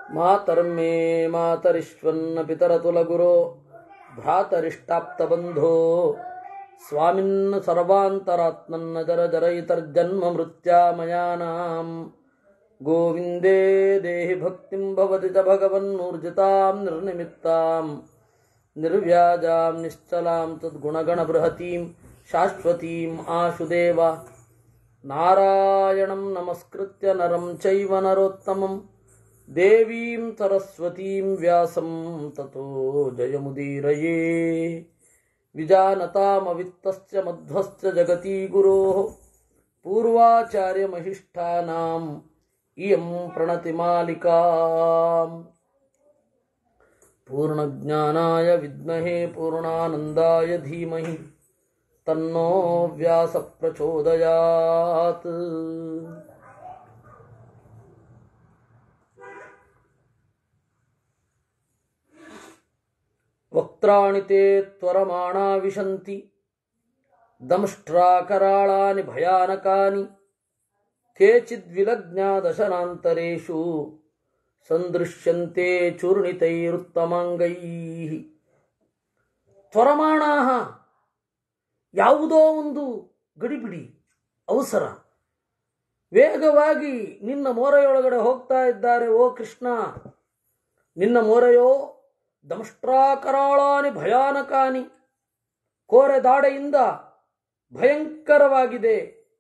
ಮಾತರ್ಮೇ ಮಾತರಿಶ್ವನ್ನ ಪಿತರತುಲಗುರೋ ಭ್ರಾತರಿಷ್ಟಾಪ್ತಬಂಧೋ ಸ್ವಾಮಿನ್ನ ಸರ್ವಾಂತರಾತ್ಮನ್ನ ಜರ ಜರಯಿತರ್ಜನ್ಮ ಮೃತ್ಯಾಮಯಾನಾಂ ಗೋವಿಂದೇ ದೇಹಿ ಭಕ್ತಿಂ ಭವತಿ ಚ ಭಗವನ್ನೂರ್ಜಿತಾಂ ನಿರ್ನಿಮಿತ್ತಾಂ ನಿರ್ವ್ಯಾಜಾಂ ನಿಶ್ಚಲಾಂ ತದ್ಗುಣಗಣಬೃಹತೀಂ ಶಾಶ್ವತೀಂ ಆಶುದೇವ ನಾರಾಯಣಂ ನಮಸ್ಕೃತ್ಯ ನರಂ ಚೈವ ನರೋತ್ತಮಂ ದೇವೀಂ ಸರಸ್ವತೀಂ ವ್ಯಾಸಂ ತತೋ ಜಯಮುದೀರಯೇ ವಿಜಾನತಾಮವಿತ್ತಸ್ಯ ಮಧ್ವಸ್ಯ ಜಗತಿ ಗುರೋಃ ಪೂರ್ವಾಚಾರ್ಯಮಹಿಷ್ಠಾನಾಂ ಇಯಂ ಪ್ರಣತಿಮಾಲಿಕಾ ಪೂರ್ಣಜ್ಞಾನಾಯ ವಿದ್ಮಹೇ ಪೂರ್ಣಾನಂದಾಯ ಧೀಮಹಿ ತನ್ನೋ ವ್ಯಾಸ ಪ್ರಚೋದಯಾತ್ ವಕ್ತ್ರಾಣಿ ತೇ ತ್ವರಮಾಣಾ ವಿಶಂತಿ ದಂಷ್ಟ್ರಾಕರಾಳಾನಿ ಭಯಾನಕಾನಿ ಕೇಚಿದ್ವಿಲಜ್ಞಾ ದಶನಾಂತರೇಷು ಸಂದೃಶ್ಯಂತೆ ಚೂರ್ಣಿತೈರುತ್ತಮಾಂಗೈಃ ತ್ವರಮಾಣಾಹ ಯಾವುದೋ ಒಂದು ಗಡಿಬಿಡಿ ಅವಸರ ವೇಗವಾಗಿ ನಿನ್ನ ಮೋರೆಯೊಳಗಡೆ ಹೋಗ್ತಾ ಇದ್ದಾರೆ ಓ ಕೃಷ್ಣ ನಿನ್ನ ಮೋರೆಯೋ ದಂಷ್ಟ್ರಾಕರಾಳಾನಿ ಭಯಾನಕಾನಿ ಕೋರೆ ದಾಡೆಯಿಂದ ಭಯಂಕರವಾಗಿದೆ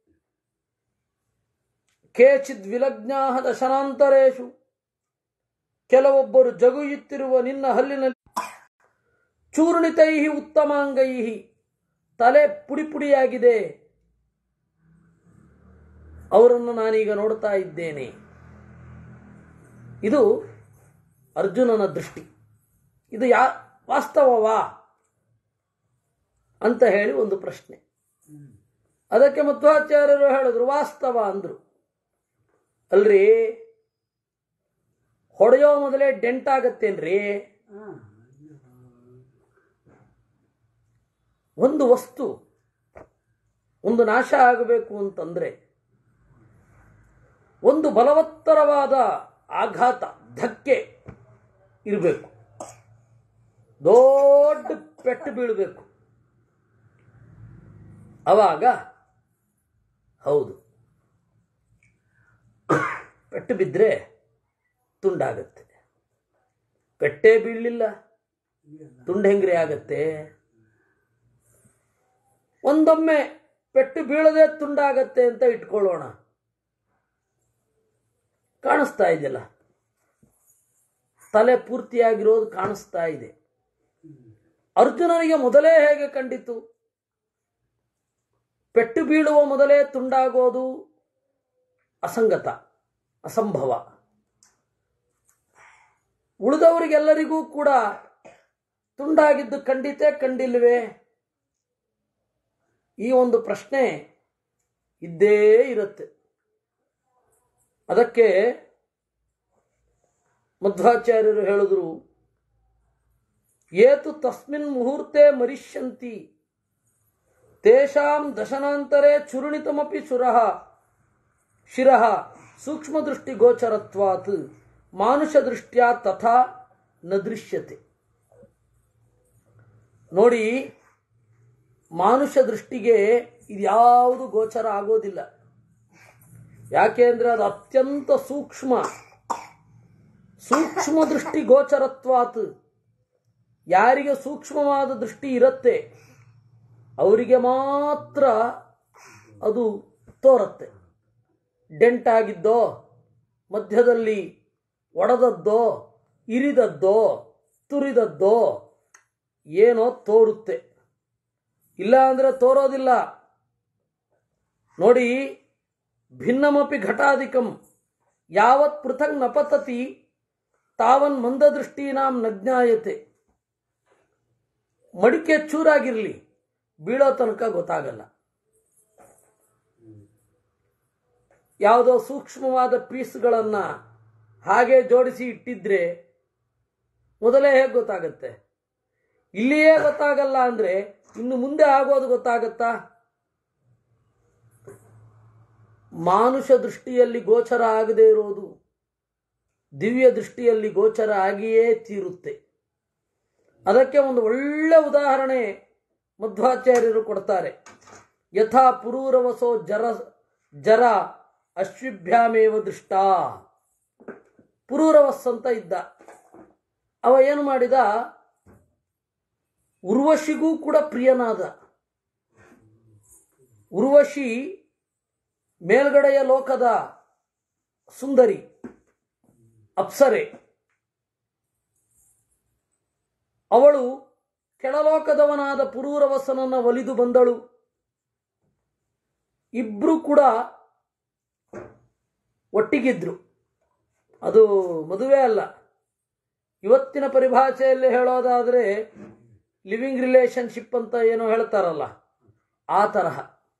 ಕೇಚಿದ್ ವಿಲಜ್ಞಾ ದಶನಾಂತರೇಶು ಕೆಲವೊಬ್ಬರು ಜಗುಯುತ್ತಿರುವ ನಿನ್ನ ಹಲ್ಲಿನಲ್ಲಿ ಚೂರ್ಣಿತೈ ಉತ್ತಮಾಂಗೈ ತಲೆ ಪುಡಿ ಪುಡಿಯಾಗಿದೆ ಅವರನ್ನು ನಾನೀಗ ನೋಡ್ತಾ ಇದ್ದೇನೆ ಇದು ಅರ್ಜುನನ ದೃಷ್ಟಿ ಇದು ಯಾ ವಾಸ್ತವವಾ ಅಂತ ಹೇಳಿ ಒಂದು ಪ್ರಶ್ನೆ ಅದಕ್ಕೆ ಮಧ್ವಾಚಾರ್ಯರು ಹೇಳಿದ್ರು ವಾಸ್ತವ ಅಂದ್ರು ಅಲ್ರಿ ಹೊಡೆಯೋ ಮೊದಲೇ ಡೆಂಟ್ ಆಗತ್ತೇನ್ರಿ ಒಂದು ವಸ್ತು ಒಂದು ನಾಶ ಆಗಬೇಕು ಅಂತಂದ್ರೆ ಒಂದು ಬಲವತ್ತರವಾದ ಆಘಾತ ಧಕ್ಕೆ ಇರಬೇಕು ದೊಡ್ಡ ಪೆಟ್ಟು ಬೀಳಬೇಕು ಅವಾಗ ಹೌದು ಪೆಟ್ಟು ಬಿದ್ದರೆ ತುಂಡಾಗತ್ತೆ ಪೆಟ್ಟೇ ಬೀಳಲಿಲ್ಲ ತುಂಡು ಹೆಂಗ್ರಿ ಆಗತ್ತೆ ಒಂದೊಮ್ಮೆ ಪೆಟ್ಟು ಬೀಳದೆ ತುಂಡಾಗತ್ತೆ ಅಂತ ಇಟ್ಕೊಳ್ಳೋಣ ಕಾಣಿಸ್ತಾ ಇದೆಯಲ್ಲ ತಲೆ ಪೂರ್ತಿಯಾಗಿರೋದು ಕಾಣಿಸ್ತಾ ಇದೆ ಅರ್ಜುನನಿಗೆ ಮೊದಲೇ ಹೇಗೆ ಕಂಡಿತು ಪೆಟ್ಟು ಬೀಳುವ ಮೊದಲೇ ತುಂಡಾಗೋದು ಅಸಂಗತ ಅಸಂಭವ ಉಳಿದವರಿಗೆಲ್ಲರಿಗೂ ಕೂಡ ತುಂಡಾಗಿದ್ದು ಖಂಡಿತೆ ಕಂಡಿಲ್ವೇ ಈ ಒಂದು ಪ್ರಶ್ನೆ ಇದ್ದೇ ಇರುತ್ತೆ ಅದಕ್ಕೆ ಮಧ್ವಾಚಾರ್ಯರು ಹೇಳಿದ್ರು ಏತು ತಸ್ಮಿನ್ ಮುಹೂರ್ತೆ ಮರಿಷ್ಯಂತಿ ತೇಷಾಂ ದಶನಾಂತರೇ ಚುರುಣಿತಮಪಿ ಸುರಃ ಶಿರಃ ಸೂಕ್ಷ್ಮದೃಷ್ಟಿ ಗೋಚರತ್ವಾತ್ ಮಾನುಷ ದೃಷ್ಟ್ಯಾ ತಥಾ ನ ದೃಶ್ಯತೆ ನೋಡಿ ಮಾನುಷ ದೃಷ್ಟಿಗೆ ಇದ್ಯಾವುದು ಗೋಚರ ಆಗೋದಿಲ್ಲ ಯಾಕೆ ಅಂದರೆ ಅದು ಅತ್ಯಂತ ಸೂಕ್ಷ್ಮ ಸೂಕ್ಷ್ಮ ದೃಷ್ಟಿ ಗೋಚರತ್ವಾತ್ ಯಾರಿಗೆ ಸೂಕ್ಷ್ಮವಾದ ದೃಷ್ಟಿ ಇರುತ್ತೆ ಅವರಿಗೆ ಮಾತ್ರ ಅದು ತೋರುತ್ತೆ ಡೆಂಟ್ ಆಗಿದ್ದೋ ಮಧ್ಯದಲ್ಲಿ ಒಡೆದದ್ದೋ ಇರಿದದ್ದೋ ತುರಿದದ್ದೋ ಏನೋ ತೋರುತ್ತೆ ಇಲ್ಲ ಅಂದರೆ ತೋರೋದಿಲ್ಲ ನೋಡಿ ಭಿನ್ನಮಪಿ ಘಟಾಧಿಕಂ ಯಾವತ್ ಪೃಥಕ್ ನಪತತಿ ತಾವನ್ ಮಂದದೃಷ್ಟೀನಾಂ ನಜ್ಞಾಯತೆ ಮಡಿಕೆ ಚೂರಾಗಿರಲಿ ಬೀಳೋ ತನಕ ಗೊತ್ತಾಗಲ್ಲ ಯಾವುದೋ ಸೂಕ್ಷ್ಮವಾದ ಪೀಸ್ಗಳನ್ನು ಹಾಗೆ ಜೋಡಿಸಿ ಇಟ್ಟಿದ್ರೆ ಮೊದಲೇ ಹೇಗೆ ಗೊತ್ತಾಗತ್ತೆ ಇಲ್ಲಿಯೇ ಗೊತ್ತಾಗಲ್ಲ ಅಂದ್ರೆ ಇನ್ನು ಮುಂದೆ ಆಗೋದು ಗೊತ್ತಾಗತ್ತಾ ಮಾನುಷ ದೃಷ್ಟಿಯಲ್ಲಿ ಗೋಚರ ಆಗದೇ ಇರೋದು ದಿವ್ಯ ದೃಷ್ಟಿಯಲ್ಲಿ ಗೋಚರ ಆಗಿಯೇ ತೀರುತ್ತೆ ಅದಕ್ಕೆ ಒಂದು ಒಳ್ಳೆ ಉದಾಹರಣೆ ಮಧ್ವಾಚಾರ್ಯರು ಕೊಡ್ತಾರೆ ಯಥಾ ಪುರೂರವಸೋ ಜರ ಜರ ಅಶ್ವಿಭ್ಯಾಮೇವ ದೃಷ್ಟ ಪುರೂರವಸ್ ಅಂತ ಇದ್ದ ಅವ ಏನು ಮಾಡಿದ ಉರ್ವಶಿಗೂ ಕೂಡ ಪ್ರಿಯನಾದ ಉರ್ವಶಿ ಮೇಲ್ಗಡೆಯ ಲೋಕದ ಸುಂದರಿ ಅಪ್ಸರೆ ಅವಳು ಕೆಳಲೋಕದವನಾದ ಪುರೂರವಸನನ್ನ ಒಲಿದು ಬಂದಳು ಇಬ್ರು ಕೂಡ ಒಟ್ಟಿಗಿದ್ರು ಅದು ಮದುವೆ ಅಲ್ಲ ಇವತ್ತಿನ ಪರಿಭಾಷೆಯಲ್ಲಿ ಹೇಳೋದಾದರೆ ಲಿವಿಂಗ್ ರಿಲೇಶನ್ಶಿಪ್ ಅಂತ ಏನೋ ಹೇಳ್ತಾರಲ್ಲ ಆ ತರಹ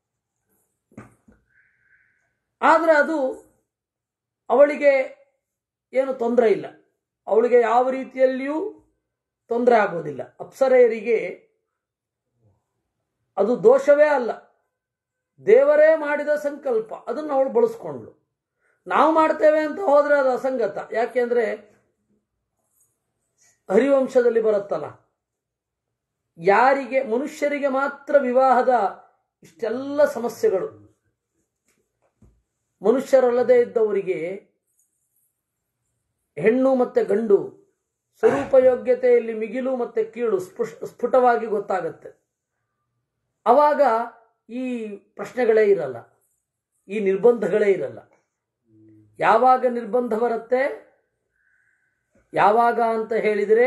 ಆದರೆ ಅದು ಅವಳಿಗೆ ಏನು ತೊಂದರೆ ಇಲ್ಲ ಅವಳಿಗೆ ಯಾವ ರೀತಿಯಲ್ಲಿಯೂ ತೊಂದರೆ ಆಗೋದಿಲ್ಲ ಅಪ್ಸರೆಯರಿಗೆ ಅದು ದೋಷವೇ ಅಲ್ಲ ದೇವರೇ ಮಾಡಿದ ಸಂಕಲ್ಪ ಅದನ್ನು ಅವಳು ಬಳಸ್ಕೊಂಡ್ಳು ನಾವು ಮಾಡ್ತೇವೆ ಅಂತ ಹೋದರೆ ಅದು ಅಸಂಗತ ಯಾಕೆಂದ್ರೆ ಹರಿವಂಶದಲ್ಲಿ ಬರುತ್ತಲ್ಲ ಯಾರಿಗೆ ಮನುಷ್ಯರಿಗೆ ಮಾತ್ರ ವಿವಾಹದ ಇಷ್ಟೆಲ್ಲ ಸಮಸ್ಯೆಗಳು ಮನುಷ್ಯರಲ್ಲದೆ ಇದ್ದವರಿಗೆ ಹೆಣ್ಣು ಮತ್ತೆ ಗಂಡು ಸ್ವರೂಪ ಯೋಗ್ಯತೆಯಲ್ಲಿ ಮಿಗಿಲು ಮತ್ತೆ ಕೀಳು ಸ್ಫುಷ್ ಸ್ಫುಟವಾಗಿ ಗೊತ್ತಾಗತ್ತೆ ಅವಾಗ ಈ ಪ್ರಶ್ನೆಗಳೇ ಇರಲ್ಲ ಈ ನಿರ್ಬಂಧಗಳೇ ಇರಲ್ಲ ಯಾವಾಗ ನಿರ್ಬಂಧ ಬರುತ್ತೆ ಯಾವಾಗ ಅಂತ ಹೇಳಿದರೆ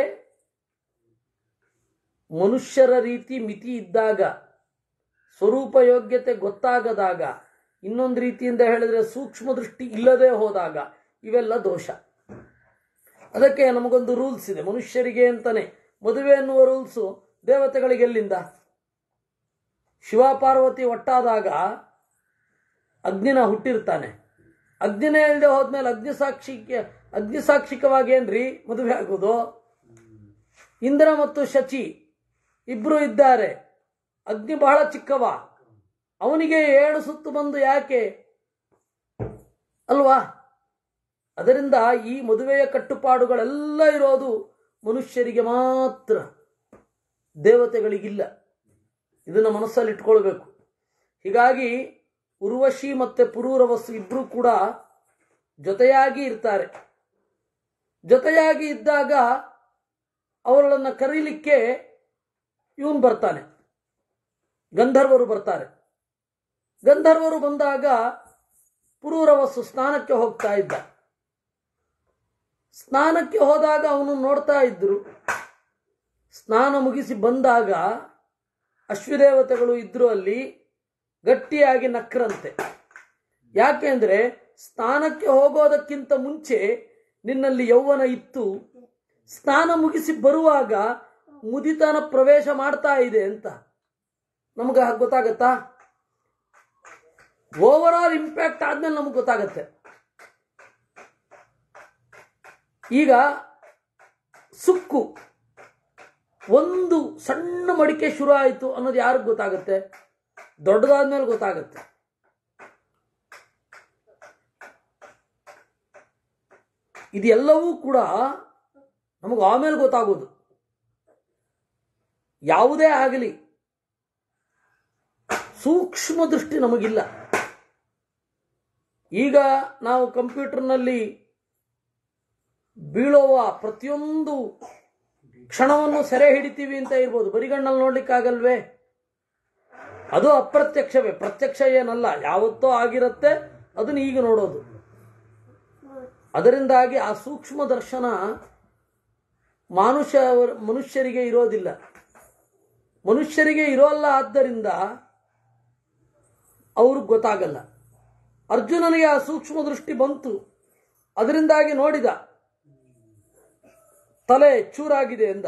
ಮನುಷ್ಯರ ರೀತಿ ಮಿತಿ ಇದ್ದಾಗ ಸ್ವರೂಪ ಯೋಗ್ಯತೆ ಗೊತ್ತಾಗದಾಗ ಇನ್ನೊಂದು ರೀತಿಯಿಂದ ಹೇಳಿದರೆ ಸೂಕ್ಷ್ಮ ದೃಷ್ಟಿ ಇಲ್ಲದೆ ಹೋದಾಗ ಇವೆಲ್ಲ ದೋಷ ಅದಕ್ಕೆ ನಮಗೊಂದು ರೂಲ್ಸ್ ಇದೆ ಮನುಷ್ಯರಿಗೆ ಅಂತಾನೆ ಮದುವೆ ಎನ್ನುವ ರೂಲ್ಸು ದೇವತೆಗಳಿಗೆ ಎಲ್ಲಿಂದ ಶಿವ ಪಾರ್ವತಿ ಒಟ್ಟಾದಾಗ ಅಗ್ನಿನ ಹುಟ್ಟಿರ್ತಾನೆ ಅಗ್ನಿನೇ ಇಲ್ಲದೆ ಹೋದ್ಮೇಲೆ ಅಗ್ನಿ ಸಾಕ್ಷಿಕೆ ಅಗ್ನಿ ಸಾಕ್ಷಿಕವಾಗಿ ಏನ್ರಿ ಮದುವೆ ಆಗೋದು ಇಂದ್ರ ಮತ್ತು ಶಚಿ ಇಬ್ರು ಇದ್ದಾರೆ ಅಗ್ನಿ ಬಹಳ ಚಿಕ್ಕವ ಅವನಿಗೆ ಏಳು ಸುತ್ತು ಬಂದು ಯಾಕೆ ಅಲ್ವಾ ಅದರಿಂದ ಈ ಮದುವೆಯ ಕಟ್ಟುಪಾಡುಗಳೆಲ್ಲ ಇರೋದು ಮನುಷ್ಯರಿಗೆ ಮಾತ್ರ ದೇವತೆಗಳಿಗಿಲ್ಲ ಇದನ್ನು ಮನಸ್ಸಲ್ಲಿ ಇಟ್ಕೊಳ್ಬೇಕು ಹೀಗಾಗಿ ಉರ್ವಶಿ ಮತ್ತೆ ಪುರೂರವಸ್ಸು ಇಬ್ಬರು ಕೂಡ ಜೊತೆಯಾಗಿ ಇರ್ತಾರೆ ಜೊತೆಯಾಗಿ ಇದ್ದಾಗ ಅವರನ್ನು ಕರೀಲಿಕ್ಕೆ ಇವನು ಬರ್ತಾನೆ ಗಂಧರ್ವರು ಬರ್ತಾರೆ ಗಂಧರ್ವರು ಬಂದಾಗ ಪುರೂರವಸ್ಸು ಸ್ನಾನಕ್ಕೆ ಹೋಗ್ತಾ ಇದ್ದ ಸ್ನಾನಕ್ಕೆ ಹೋದಾಗ ಅವನು ನೋಡ್ತಾ ಇದ್ರು ಸ್ನಾನ ಮುಗಿಸಿ ಬಂದಾಗ ಅಶ್ವದೇವತೆಗಳು ಇದ್ರು ಅಲ್ಲಿ ಗಟ್ಟಿಯಾಗಿ ನಕ್ರಂತೆ ಯಾಕೆಂದ್ರೆ ಸ್ನಾನಕ್ಕೆ ಹೋಗೋದಕ್ಕಿಂತ ಮುಂಚೆ ನಿನ್ನಲ್ಲಿ ಯೌವನ ಇತ್ತು ಸ್ನಾನ ಮುಗಿಸಿ ಬರುವಾಗ ಮುದಿತನ ಪ್ರವೇಶ ಮಾಡ್ತಾ ಇದೆ ಅಂತ ನಮಗೆ ಗೊತ್ತಾಗತ್ತಾ ಓವರ್ ಆಲ್ ಇಂಪ್ಯಾಕ್ಟ್ ಆದ್ಮೇಲೆ ನಮಗೆ ಗೊತ್ತಾಗತ್ತೆ ಈಗ ಸುಕ್ಕು ಒಂದು ಸಣ್ಣ ಮಡಿಕೆ ಶುರು ಆಯಿತು ಅನ್ನೋದು ಯಾರಿಗೆ ಗೊತ್ತಾಗುತ್ತೆ ದೊಡ್ಡದಾದ್ಮೇಲೆ ಗೊತ್ತಾಗುತ್ತೆ ಇದೆಲ್ಲವೂ ಕೂಡ ನಮಗೆ ಆಮೇಲೆ ಗೊತ್ತಾಗೋದು ಯಾವುದೇ ಆಗಲಿ ಸೂಕ್ಷ್ಮ ದೃಷ್ಟಿ ನಮಗಿಲ್ಲ ಈಗ ನಾವು ಕಂಪ್ಯೂಟರ್ನಲ್ಲಿ ಬೀಳುವ ಪ್ರತಿಯೊಂದು ಕ್ಷಣವನ್ನು ಸೆರೆ ಹಿಡಿತೀವಿ ಅಂತ ಇರ್ಬೋದು ಬರಿಗಣ್ಣಲ್ಲಿ ನೋಡ್ಲಿಕ್ಕಾಗಲ್ವೇ ಅದು ಅಪ್ರತ್ಯಕ್ಷವೇ ಪ್ರತ್ಯಕ್ಷ ಏನಲ್ಲ ಯಾವತ್ತೋ ಆಗಿರುತ್ತೆ ಅದನ್ನ ಈಗ ನೋಡೋದು ಅದರಿಂದಾಗಿ ಆ ಸೂಕ್ಷ್ಮ ದರ್ಶನ ಮಾನುಷ ಮನುಷ್ಯರಿಗೆ ಇರೋದಿಲ್ಲ ಮನುಷ್ಯರಿಗೆ ಇರೋಲ್ಲ ಆದ್ದರಿಂದ ಅವ್ರಿಗೆ ಗೊತ್ತಾಗಲ್ಲ ಅರ್ಜುನನಿಗೆ ಆ ಸೂಕ್ಷ್ಮ ದೃಷ್ಟಿ ಬಂತು ಅದರಿಂದಾಗಿ ನೋಡಿದ ತಲೆ ಚೂರಾಗಿದೆ ಎಂದ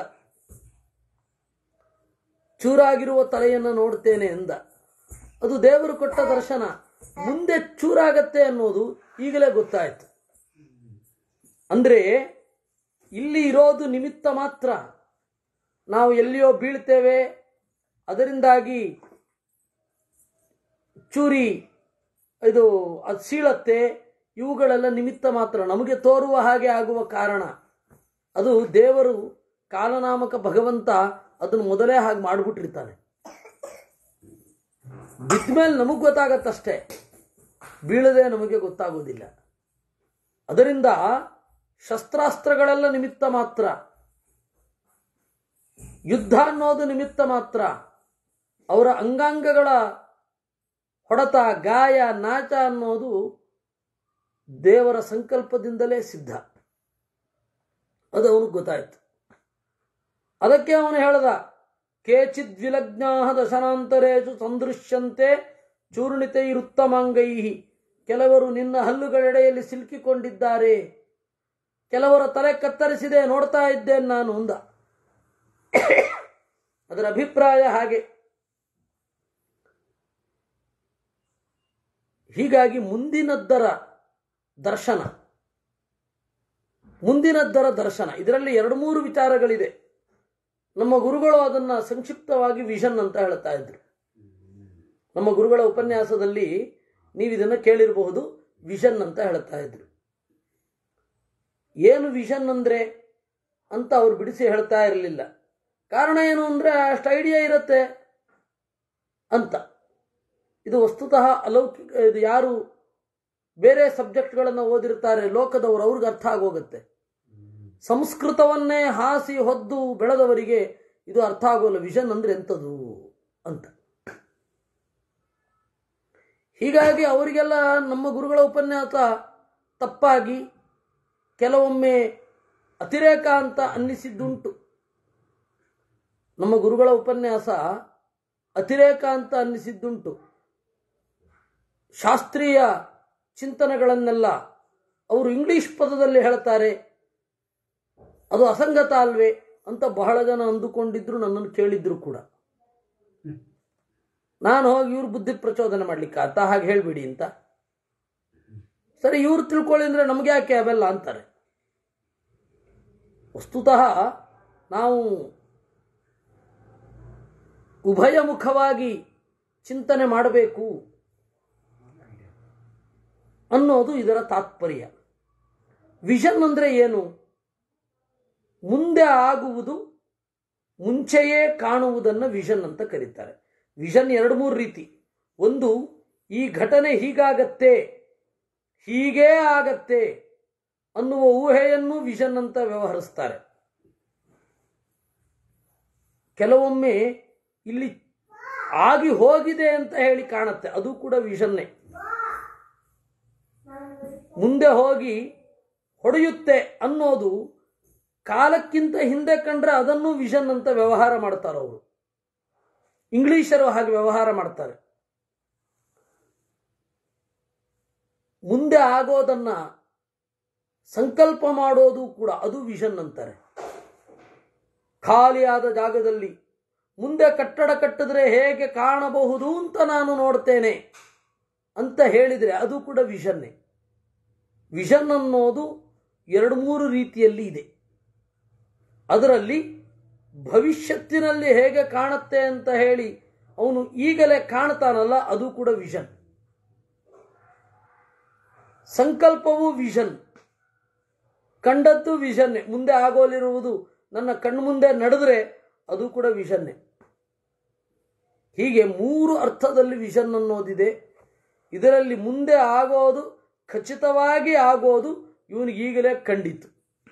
ಚೂರಾಗಿರುವ ತಲೆಯನ್ನು ನೋಡ್ತೇನೆ ಎಂದ ಅದು ದೇವರು ಕೊಟ್ಟ ದರ್ಶನ ಮುಂದೆ ಚೂರಾಗತ್ತೆ ಅನ್ನೋದು ಈಗಲೇ ಗೊತ್ತಾಯ್ತು ಅಂದ್ರೆ ಇಲ್ಲಿ ಇರೋದು ನಿಮಿತ್ತ ಮಾತ್ರ ನಾವು ಎಲ್ಲಿಯೋ ಬೀಳ್ತೇವೆ ಅದರಿಂದಾಗಿ ಚೂರಿ ಇದು ಅದು ಸೀಳತ್ತೆ ಇವುಗಳೆಲ್ಲ ನಿಮಿತ್ತ ಮಾತ್ರ ನಮಗೆ ತೋರುವ ಹಾಗೆ ಆಗುವ ಕಾರಣ ಅದು ದೇವರು ಕಾಲನಾಮಕ ಭಗವಂತ ಅದನ್ನು ಮೊದಲೇ ಹಾಗೆ ಮಾಡಿಬಿಟ್ಟಿರ್ತಾನೆ ಬಿದ್ಮೇಲೆ ನಮಗೆ ಗೊತ್ತಾಗತ್ತಷ್ಟೇ ಬೀಳದೆ ನಮಗೆ ಗೊತ್ತಾಗೋದಿಲ್ಲ ಅದರಿಂದ ಶಸ್ತ್ರಾಸ್ತ್ರಗಳೆಲ್ಲ ನಿಮಿತ್ತ ಮಾತ್ರ ಯುದ್ಧ ಅನ್ನೋದು ನಿಮಿತ್ತ ಮಾತ್ರ ಅವರ ಅಂಗಾಂಗಗಳ ಹೊಡೆತ ಗಾಯ ನಾಚ ಅನ್ನೋದು ದೇವರ ಸಂಕಲ್ಪದಿಂದಲೇ ಸಿದ್ಧ ಅದು ಅವನಿಗೆ ಗೊತ್ತಾಯ್ತು ಅದಕ್ಕೆ ಅವನು ಹೇಳ್ದ ಕೇಚಿದ್ ವಿಲಗ್ನಾ ದಶನಾಂತರೇಶು ಸಂದೃಶ್ಯಂತೆ ಚೂರ್ಣಿತೈರುತ್ತಮಾಂಗೈ ಕೆಲವರು ನಿನ್ನ ಹಲ್ಲುಗಳೆಡೆಯಲ್ಲಿ ಸಿಲುಕಿಕೊಂಡಿದ್ದಾರೆ ಕೆಲವರ ತಲೆ ಕತ್ತರಿಸಿದೆ ನೋಡ್ತಾ ಇದ್ದೇನೆ ನಾನು ಅಂದ ಅದರ ಅಭಿಪ್ರಾಯ ಹಾಗೆ ಹೀಗಾಗಿ ಮುಂದಿನದ್ದರ ದರ್ಶನ ಮುಂದಿನದ್ದರ ದರ್ಶನ ಇದರಲ್ಲಿ ಎರಡು ಮೂರು ವಿಚಾರಗಳಿದೆ ನಮ್ಮ ಗುರುಗಳು ಅದನ್ನ ಸಂಕ್ಷಿಪ್ತವಾಗಿ ವಿಷನ್ ಅಂತ ಹೇಳ್ತಾ ಇದ್ರು ನಮ್ಮ ಗುರುಗಳ ಉಪನ್ಯಾಸದಲ್ಲಿ ನೀವು ಇದನ್ನು ಕೇಳಿರಬಹುದು ವಿಷನ್ ಅಂತ ಹೇಳ್ತಾ ಇದ್ರು ಏನು ವಿಷನ್ ಅಂದ್ರೆ ಅಂತ ಅವ್ರು ಬಿಡಿಸಿ ಹೇಳ್ತಾ ಇರಲಿಲ್ಲ ಕಾರಣ ಏನು ಅಂದ್ರೆ ಅಷ್ಟು ಐಡಿಯಾ ಇರುತ್ತೆ ಅಂತ ಇದು ವಸ್ತುತಃ ಅಲೌಕಿಕ ಇದು ಯಾರು ಬೇರೆ ಸಬ್ಜೆಕ್ಟ್ಗಳನ್ನು ಓದಿರ್ತಾರೆ ಲೋಕದವರು ಅವ್ರಿಗೆ ಅರ್ಥ ಆಗೋಗುತ್ತೆ ಸಂಸ್ಕೃತವನ್ನೇ ಹಾಸಿ ಹೊದ್ದು ಬೆಳೆದವರಿಗೆ ಇದು ಅರ್ಥ ಆಗೋಲ್ಲ ವಿಷನ್ ಅಂದ್ರೆ ಎಂಥದ್ದು ಅಂತ ಹೀಗಾಗಿ ಅವರಿಗೆಲ್ಲ ನಮ್ಮ ಗುರುಗಳ ಉಪನ್ಯಾಸ ತಪ್ಪಾಗಿ ಕೆಲವೊಮ್ಮೆ ಅತಿರೇಕ ಅಂತ ಅನ್ನಿಸಿದ್ದುಂಟು ನಮ್ಮ ಗುರುಗಳ ಉಪನ್ಯಾಸ ಅತಿರೇಕ ಅಂತ ಅನ್ನಿಸಿದ್ದುಂಟು ಶಾಸ್ತ್ರೀಯ ಚಿಂತನೆಗಳನ್ನೆಲ್ಲ ಅವರು ಇಂಗ್ಲಿಷ್ ಪದದಲ್ಲಿ ಹೇಳ್ತಾರೆ ಅದು ಅಸಂಗತ ಅಲ್ವೇ ಅಂತ ಬಹಳ ಜನ ಅಂದುಕೊಂಡಿದ್ರು ನನ್ನನ್ನು ಕೇಳಿದ್ರು ಕೂಡ ನಾನು ಹೋಗಿ ಇವ್ರ ಬುದ್ಧಿ ಪ್ರಚೋದನೆ ಮಾಡ್ಲಿಕ್ಕೆ ಆತ ಹಾಗೆ ಹೇಳ್ಬಿಡಿ ಅಂತ ಸರಿ ಇವ್ರು ತಿಳ್ಕೊಳ್ಳಿ ಅಂದ್ರೆ ನಮ್ಗೆ ಯಾಕೆ ಅವೆಲ್ಲ ಅಂತಾರೆ ವಸ್ತುತಃ ನಾವು ಉಭಯ ಮುಖವಾಗಿ ಚಿಂತನೆ ಮಾಡಬೇಕು ಅನ್ನೋದು ಇದರ ತಾತ್ಪರ್ಯ ವಿಷನ್ ಅಂದ್ರೆ ಏನು ಮುಂದೆ ಆಗುವುದು ಮುಂಚೆಯೇ ಕಾಣುವುದನ್ನು ವಿಷನ್ ಅಂತ ಕರೀತಾರೆ ವಿಷನ್ ಎರಡು ಮೂರು ರೀತಿ ಒಂದು ಈ ಘಟನೆ ಹೀಗಾಗತ್ತೆ ಹೀಗೇ ಆಗತ್ತೆ ಅನ್ನುವ ಊಹೆಯನ್ನು ವಿಷನ್ ಅಂತ ವ್ಯವಹರಿಸ್ತಾರೆ ಕೆಲವೊಮ್ಮೆ ಇಲ್ಲಿ ಆಗಿ ಹೋಗಿದೆ ಅಂತ ಹೇಳಿ ಕಾಣುತ್ತೆ ಅದು ಕೂಡ ವಿಷನ್ನೇ ಮುಂದೆ ಹೋಗಿ ಹೊಡೆಯುತ್ತೆ ಅನ್ನೋದು ಕಾಲಕ್ಕಿಂತ ಹಿಂದೆ ಕಂಡ್ರೆ ಅದನ್ನು ವಿಷನ್ ಅಂತ ವ್ಯವಹಾರ ಮಾಡ್ತಾರೆ ಅವರು ಇಂಗ್ಲಿಷರು ಹಾಗೆ ವ್ಯವಹಾರ ಮಾಡ್ತಾರೆ ಮುಂದೆ ಆಗೋದನ್ನ ಸಂಕಲ್ಪ ಮಾಡೋದು ಕೂಡ ಅದು ವಿಷನ್ ಅಂತಾರೆ ಖಾಲಿಯಾದ ಜಾಗದಲ್ಲಿ ಮುಂದೆ ಕಟ್ಟಡ ಕಟ್ಟಿದ್ರೆ ಹೇಗೆ ಕಾಣಬಹುದು ಅಂತ ನಾನು ನೋಡ್ತೇನೆ ಅಂತ ಹೇಳಿದರೆ ಅದು ಕೂಡ ವಿಷನ್ನೇ ವಿಷನ್ ಅನ್ನೋದು ಎರಡು ಮೂರು ರೀತಿಯಲ್ಲಿ ಇದೆ ಅದರಲ್ಲಿ ಭವಿಷ್ಯತ್ತಿನಲ್ಲಿ ಹೇಗೆ ಕಾಣುತ್ತೆ ಅಂತ ಹೇಳಿ ಅವನು ಈಗಲೇ ಕಾಣ್ತಾನಲ್ಲ ಅದು ಕೂಡ ವಿಷನ್ ಸಂಕಲ್ಪವು ವಿಷನ್ ಕಂಡದ್ದು ವಿಷನ್ನೇ ಮುಂದೆ ಆಗೋಲಿರುವುದು ನನ್ನ ಕಣ್ಮುಂದೆ ನಡೆದ್ರೆ ಅದು ಕೂಡ ವಿಷನ್ನೇ ಹೀಗೆ ಮೂರು ಅರ್ಥದಲ್ಲಿ ವಿಷನ್ ಅನ್ನೋದಿದೆ ಇದರಲ್ಲಿ ಮುಂದೆ ಆಗೋದು ಖಚಿತವಾಗಿ ಆಗೋದು ಇವನಿಗೆ ಈಗಲೇ ಕಂಡಿತು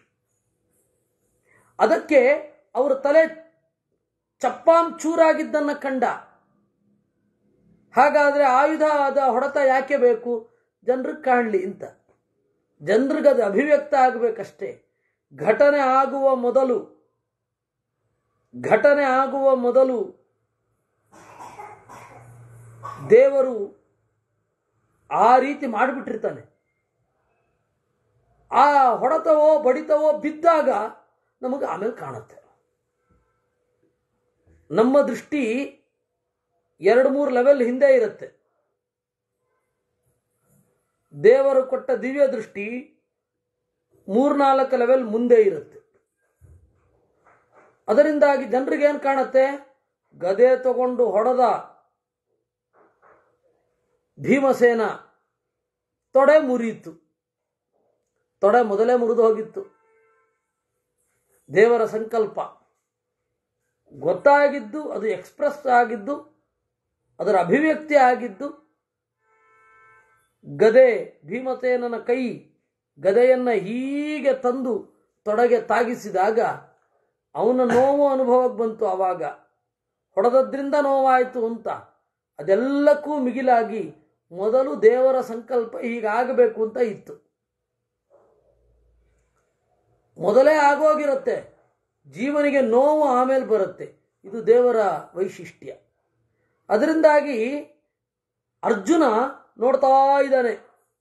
ಅದಕ್ಕೆ ಅವರ ತಲೆ ಚಪ್ಪಾಂ ಚೂರಾಗಿದ್ದನ್ನ ಕಂಡ ಹಾಗಾದ್ರೆ ಆಯುಧ ಆದ ಹೊಡೆತ ಯಾಕೆ ಬೇಕು ಜನರಿಗೆ ಕಾಣಲಿ ಅಂತ ಜನರಿಗೆ ಅದು ಅಭಿವ್ಯಕ್ತ ಆಗಬೇಕಷ್ಟೇ ಘಟನೆ ಆಗುವ ಮೊದಲು ಘಟನೆ ಆಗುವ ಮೊದಲು ದೇವರು ಆ ರೀತಿ ಮಾಡಿಬಿಟ್ಟಿರ್ತಾನೆ ಆ ಹೊಡೆತವೋ ಬಡಿತವೋ ಬಿದ್ದಾಗ ನಮಗೆ ಆಮೇಲೆ ಕಾಣುತ್ತೆ ನಮ್ಮ ದೃಷ್ಟಿ ಎರಡು ಮೂರು ಲೆವೆಲ್ ಹಿಂದೆ ಇರುತ್ತೆ ದೇವರು ಕೊಟ್ಟ ದಿವ್ಯ ದೃಷ್ಟಿ ಮೂರ್ನಾಲ್ಕು ಲೆವೆಲ್ ಮುಂದೆ ಇರುತ್ತೆ ಅದರಿಂದಾಗಿ ಜನರಿಗೆ ಏನು ಕಾಣುತ್ತೆ ಗದೆ ತಗೊಂಡು ಹೊಡೆದ ಭೀಮಸೇನ ತೊಡೆ ಮುರಿಯಿತು ತೊಡೆ ಮೊದಲೇ ಮುರಿದು ಹೋಗಿತ್ತು ದೇವರ ಸಂಕಲ್ಪ ಗೊತ್ತಾಗಿದ್ದು ಅದು ಎಕ್ಸ್ಪ್ರೆಸ್ ಆಗಿದ್ದು ಅದರ ಅಭಿವ್ಯಕ್ತಿ ಆಗಿದ್ದು ಗದೆ ಭೀಮಸೇನನ ಕೈ ಗದೆಯನ್ನ ಹೀಗೆ ತಂದು ತೊಡಗೆ ತಾಗಿಸಿದಾಗ ಅವನ ನೋವು ಅನುಭವಕ್ಕೆ ಬಂತು ಆವಾಗ ಹೊಡೆದದ್ರಿಂದ ನೋವಾಯಿತು ಅಂತ ಅದೆಲ್ಲಕ್ಕೂ ಮಿಗಿಲಾಗಿ ಮೊದಲು ದೇವರ ಸಂಕಲ್ಪ ಹೀಗಾಗಬೇಕು ಅಂತ ಇತ್ತು ಮೊದಲೇ ಆಗೋಗಿರುತ್ತೆ ಜೀವನಿಗೆ ನೋವು ಆಮೇಲೆ ಬರುತ್ತೆ ಇದು ದೇವರ ವೈಶಿಷ್ಟ್ಯ ಅದರಿಂದಾಗಿ ಅರ್ಜುನ ನೋಡ್ತಾ ಇದ್ದಾನೆ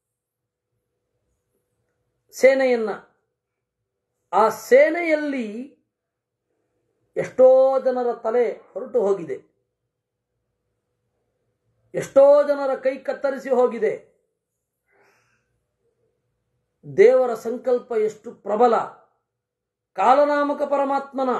ಸೇನೆಯನ್ನ ಆ ಸೇನೆಯಲ್ಲಿ ಎಷ್ಟೋ ಜನರ ತಲೆ ಹೊರಟು ಹೋಗಿದೆ ಎಷ್ಟೋ ಜನರ ಕೈ ಕತ್ತರಿಸಿ ಹೋಗಿದೆ ದೇವರ ಸಂಕಲ್ಪ ಎಷ್ಟು ಪ್ರಬಲ ಕಾಲನಾಮಕ ಪರಮಾತ್ಮನ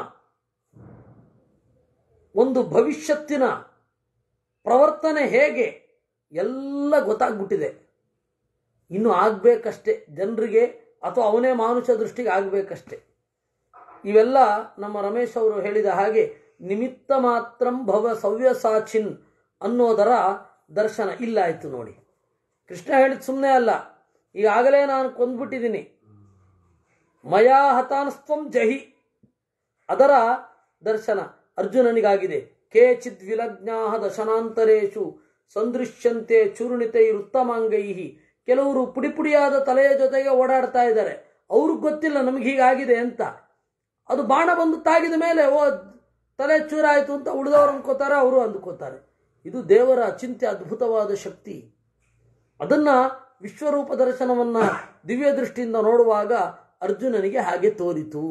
ಒಂದು ಭವಿಷ್ಯತ್ತಿನ ಪ್ರವರ್ತನೆ ಹೇಗೆ ಎಲ್ಲ ಗೊತ್ತಾಗ್ಬಿಟ್ಟಿದೆ ಇನ್ನು ಆಗ್ಬೇಕಷ್ಟೇ ಜನರಿಗೆ ಅಥವಾ ಅವನೇ ಮಾನುಷ ದೃಷ್ಟಿಗೆ ಆಗ್ಬೇಕಷ್ಟೇ ಇವೆಲ್ಲ ನಮ್ಮ ರಮೇಶ್ ಅವರು ಹೇಳಿದ ಹಾಗೆ ನಿಮಿತ್ತ ಮಾತ್ರಂ ಭವ ಸವ್ಯಸಾಚಿನ್ ಅನ್ನೋದರ ದರ್ಶನ ಇಲ್ಲ ಆಯ್ತು ನೋಡಿ ಕೃಷ್ಣ ಹೇಳಿದ ಸುಮ್ಮನೆ ಅಲ್ಲ ಈಗಾಗಲೇ ನಾನು ಕೊಂದ್ಬಿಟ್ಟಿದ್ದೀನಿ ಮಯಾ ಹತಾನಸ್ತ್ವಂ ಜಹಿ ಅದರ ದರ್ಶನ ಅರ್ಜುನನಿಗಾಗಿದೆ ಕೇಚಿದ್ ವಿಲಜ್ಞಾ ದಶನಾಂತರೇಶು ಸಂದೃಶ್ಯಂತೆ ಚೂರ್ಣಿತೈರುತ್ತಮಾಂಗೈ ಕೆಲವರು ಪುಡಿ ಪುಡಿಯಾದ ತಲೆಯ ಜೊತೆಗೆ ಓಡಾಡ್ತಾ ಇದ್ದಾರೆ ಅವ್ರಿಗೆ ಗೊತ್ತಿಲ್ಲ ನಮಗೆ ಹೀಗಾಗಿದೆ ಅಂತ ಅದು ಬಾಣ ಬಂದು ತಾಗಿದ ಮೇಲೆ ಓ ತಲೆ ಚೂರಾಯಿತು ಅಂತ ಉಳಿದವರು ಅನ್ಕೋತಾರೆ ಅವರು ಅಂದ್ಕೋತಾರೆ ಇದು ದೇವರ ಅಚಿಂತ್ಯ ಅದ್ಭುತವಾದ ಶಕ್ತಿ ಅದನ್ನ ವಿಶ್ವರೂಪ ದರ್ಶನವನ್ನ ದಿವ್ಯ ದೃಷ್ಟಿಯಿಂದ ನೋಡುವಾಗ ಅರ್ಜುನನಿಗೆ ಹಾಗೆ ತೋರಿತು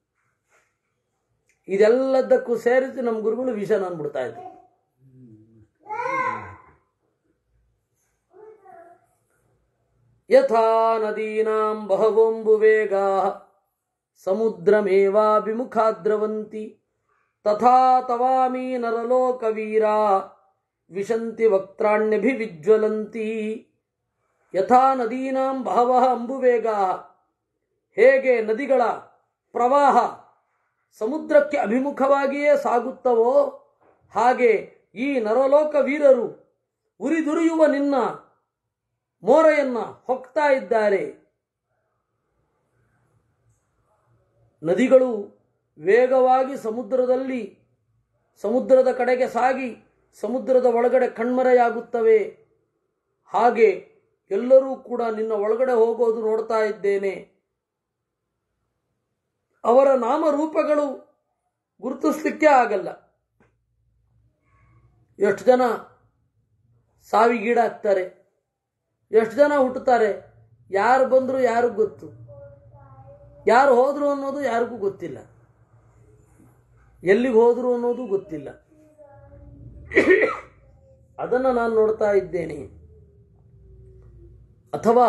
ಇದೆಲ್ಲದಕ್ಕೂ ಸೇರಿಸಿ ನಮ್ಮ ಗುರುಗಳು ವಿಷನ್ ಅಂದ್ಬಿಡ್ತಾ ಇದ್ರು ಯಥಾ ನದೀನಾಂ ಬಹವೋಂಬುವೇಗಾ ಸಮುದ್ರಮೇವಾಭಿಮುಖಾದ್ರವಂತಿ ತಥಾ ತವಾಮಿ ನರಲೋಕವೀರಾ ವಿಶಂತಿ ವಕ್ತ್ರಾಣ್ಯಭಿವಿಜ್ವಲಂತಿ ಯಥಾ ನದೀನಾಂ ಬಹವಃ ಅಂಬುವೇಗಾ ಹೇಗೆ ನದಿಗಳ ಪ್ರವಾಹ ಸಮುದ್ರಕ್ಕೆ ಅಭಿಮುಖವಾಗಿಯೇ ಸಾಗುತ್ತವೋ ಹಾಗೆ ಈ ನರಲೋಕ ವೀರರು ಉರಿದುರಿಯುವ ನಿನ್ನ ಮೋರೆಯನ್ನ ಹೊಕ್ತಾ ಇದ್ದಾರೆ ನದಿಗಳು ವೇಗವಾಗಿ ಸಮುದ್ರದಲ್ಲಿ ಸಮುದ್ರದ ಕಡೆಗೆ ಸಾಗಿ ಸಮುದ್ರದ ಒಳಗಡೆ ಕಣ್ಮರೆಯಾಗುತ್ತವೆ ಹಾಗೆ ಎಲ್ಲರೂ ಕೂಡ ನಿನ್ನ ಒಳಗಡೆ ಹೋಗೋದು ನೋಡ್ತಾ ಇದ್ದೇನೆ ಅವರ ನಾಮರೂಪಗಳು ಗುರುತಿಸ್ಲಿಕ್ಕೆ ಆಗಲ್ಲ ಎಷ್ಟು ಜನ ಸಾವಿಗೀಡಾಗ್ತಾರೆ ಎಷ್ಟು ಜನ ಹುಟ್ಟುತ್ತಾರೆ ಯಾರು ಬಂದ್ರು ಯಾರಿಗೂ ಗೊತ್ತು ಯಾರು ಹೋದ್ರು ಅನ್ನೋದು ಯಾರಿಗೂ ಗೊತ್ತಿಲ್ಲ ಎಲ್ಲಿಗೆ ಹೋದ್ರು ಅನ್ನೋದು ಗೊತ್ತಿಲ್ಲ ಅದನ್ನು ನಾನು ನೋಡ್ತಾ ಇದ್ದೇನೆ ಅಥವಾ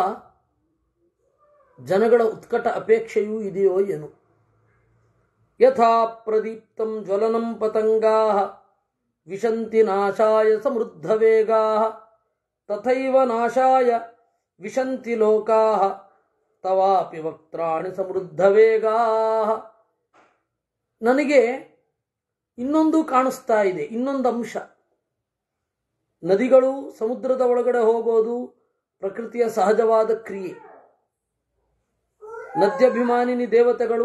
ಜನಗಳ ಉತ್ಕಟ ಅಪೇಕ್ಷೆಯೂ ಇದೆಯೋ ಏನು ಯಥಾ ಪ್ರದೀಪ್ತಂ ಜ್ವಲನಂ ಪತಂಗಾ ವಿಶಂತಿ ನಾಶಾಯ ಸಮೃದ್ಧ ವೇಗಾ ತಥೈವ ನಾಶಾಯ ವಿಶಂತಿ ಲೋಕಾ ತವಾಪಿ ವಕ್ತ್ರಾಣಿ ಸಮೃದ್ಧ ವೇಗಾ ನನಗೆ ಇನ್ನೊಂದು ಕಾಣಿಸ್ತಾ ಇದೆ ಇನ್ನೊಂದು ಅಂಶ ನದಿಗಳು ಸಮುದ್ರದ ಒಳಗಡೆ ಹೋಗೋದು ಪ್ರಕೃತಿಯ ಸಹಜವಾದ ಕ್ರಿಯೆ ನದ್ಯಭಿಮಾನಿನಿ ದೇವತೆಗಳು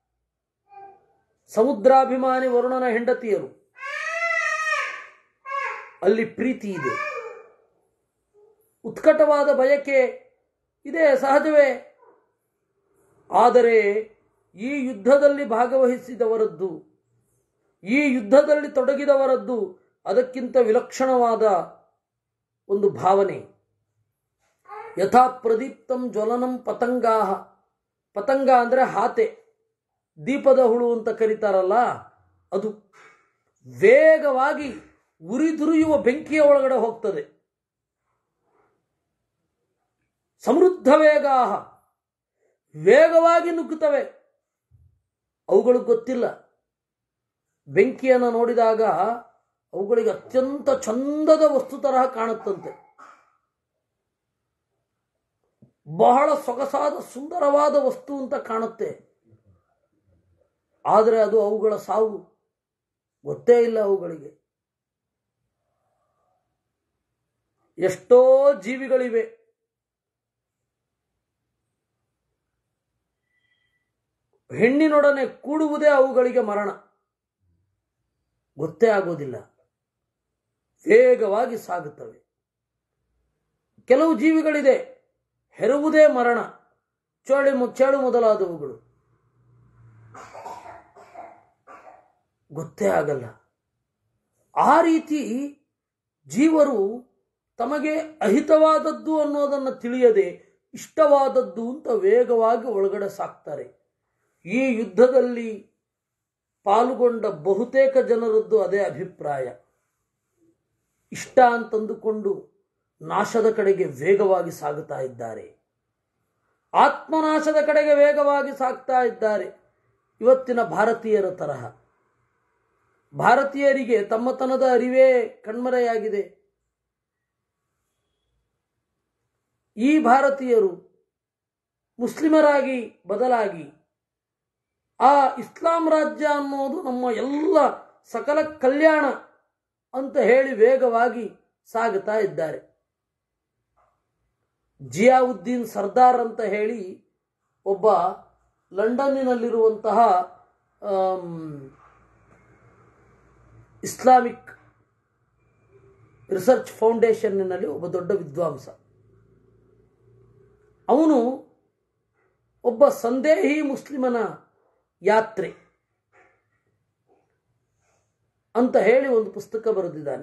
ಸಮುದ್ರಾಭಿಮಾನಿ ವರುಣನ ಹೆಂಡತಿಯರು ಅಲ್ಲಿ ಪ್ರೀತಿ ಇದೆ ಉತ್ಕಟವಾದ ಬಯಕೆ ಇದೆ ಸಹಜವೇ ಆದರೆ ಈ ಯುದ್ಧದಲ್ಲಿ ಭಾಗವಹಿಸಿದವರದ್ದು ಈ ಯುದ್ಧದಲ್ಲಿ ತೊಡಗಿದವರದ್ದು ಅದಕ್ಕಿಂತ ವಿಲಕ್ಷಣವಾದ ಒಂದು ಭಾವನೆ ಯಥಾ ಪ್ರದೀಪ್ತಂ ಜ್ವಲನಂ ಪತಂಗಾಹ ಪತಂಗ ಅಂದರೆ ಹಾತೆ ದೀಪದ ಹುಳು ಅಂತ ಕರೀತಾರಲ್ಲ ಅದು ವೇಗವಾಗಿ ಉರಿದುರಿಯುವ ಬೆಂಕಿಯ ಒಳಗಡೆ ಹೋಗ್ತದೆ ಸಮೃದ್ಧ ವೇಗಾಹ ವೇಗವಾಗಿ ನುಗ್ಗುತ್ತವೆ ಅವುಗಳಿಗೆ ಗೊತ್ತಿಲ್ಲ ಬೆಂಕಿಯನ್ನು ನೋಡಿದಾಗ ಅವುಗಳಿಗೆ ಅತ್ಯಂತ ಚಂದದ ವಸ್ತು ತರಹ ಕಾಣುತ್ತಂತೆ ಬಹಳ ಸೊಗಸಾದ ಸುಂದರವಾದ ವಸ್ತು ಅಂತ ಕಾಣುತ್ತೆ ಆದರೆ ಅದು ಅವುಗಳ ಸಾವು ಗೊತ್ತೇ ಇಲ್ಲ ಅವುಗಳಿಗೆ ಎಷ್ಟೋ ಜೀವಿಗಳಿವೆ ಹೆಣ್ಣಿನೊಡನೆ ಕೂಡುವುದೇ ಅವುಗಳಿಗೆ ಮರಣ ಗೊತ್ತೇ ಆಗೋದಿಲ್ಲ ವೇಗವಾಗಿ ಸಾಗುತ್ತವೆ ಕೆಲವು ಜೀವಿಗಳಿದೆ ಹೆರುವುದೇ ಮರಣ ಚೋಳಿ ಮು- ಚೇಳು ಮೊದಲಾದವುಗಳು ಗೊತ್ತೇ ಆಗಲ್ಲ ಆ ರೀತಿ ಜೀವರು ತಮಗೆ ಅಹಿತವಾದದ್ದು ಅನ್ನೋದನ್ನು ತಿಳಿಯದೆ ಇಷ್ಟವಾದದ್ದು ಅಂತ ವೇಗವಾಗಿ ಒಳಗಡೆ ಸಾಕ್ತಾರೆ ಈ ಯುದ್ಧದಲ್ಲಿ ಪಾಲ್ಗೊಂಡ ಬಹುತೇಕ ಜನರದ್ದು ಅದೇ ಅಭಿಪ್ರಾಯ ಇಷ್ಟ ಅಂತಂದುಕೊಂಡು ನಾಶದ ಕಡೆಗೆ ವೇಗವಾಗಿ ಸಾಗುತ್ತಾ ಇದ್ದಾರೆ ಆತ್ಮನಾಶದ ಕಡೆಗೆ ವೇಗವಾಗಿ ಸಾಗ್ತಾ ಇದ್ದಾರೆ ಇವತ್ತಿನ ಭಾರತೀಯರ ತರಹ ಭಾರತೀಯರಿಗೆ ತಮ್ಮತನದ ಅರಿವೇ ಕಣ್ಮರೆಯಾಗಿದೆ ಈ ಭಾರತೀಯರು ಮುಸ್ಲಿಮರಾಗಿ ಬದಲಾಗಿ ಆ ಇಸ್ಲಾಂ ರಾಜ್ಯ ಅನ್ನೋದು ನಮ್ಮ ಎಲ್ಲ ಸಕಲ ಕಲ್ಯಾಣ ಅಂತ ಹೇಳಿ ವೇಗವಾಗಿ ಸಾಗುತ್ತಾ ಇದ್ದಾರೆ ಜಿಯಾವುದ್ದೀನ್ ಸರ್ದಾರ್ ಅಂತ ಹೇಳಿ ಒಬ್ಬ ಲಂಡನ್ನಿನಲ್ಲಿರುವಂತಹ ಆಮ್, ಇಸ್ಲಾಮಿಕ್ ರಿಸರ್ಚ್ ಫೌಂಡೇಶನ್ನಿನಲ್ಲಿ ಒಬ್ಬ ದೊಡ್ಡ ವಿದ್ವಾಂಸ ಅವನು ಒಬ್ಬ ಸಂದೇಹಿ ಮುಸ್ಲಿಮನ ಯಾತ್ರೆ ಅಂತ ಹೇಳಿ ಒಂದು ಪುಸ್ತಕ ಬರೆದಿದ್ದಾನೆ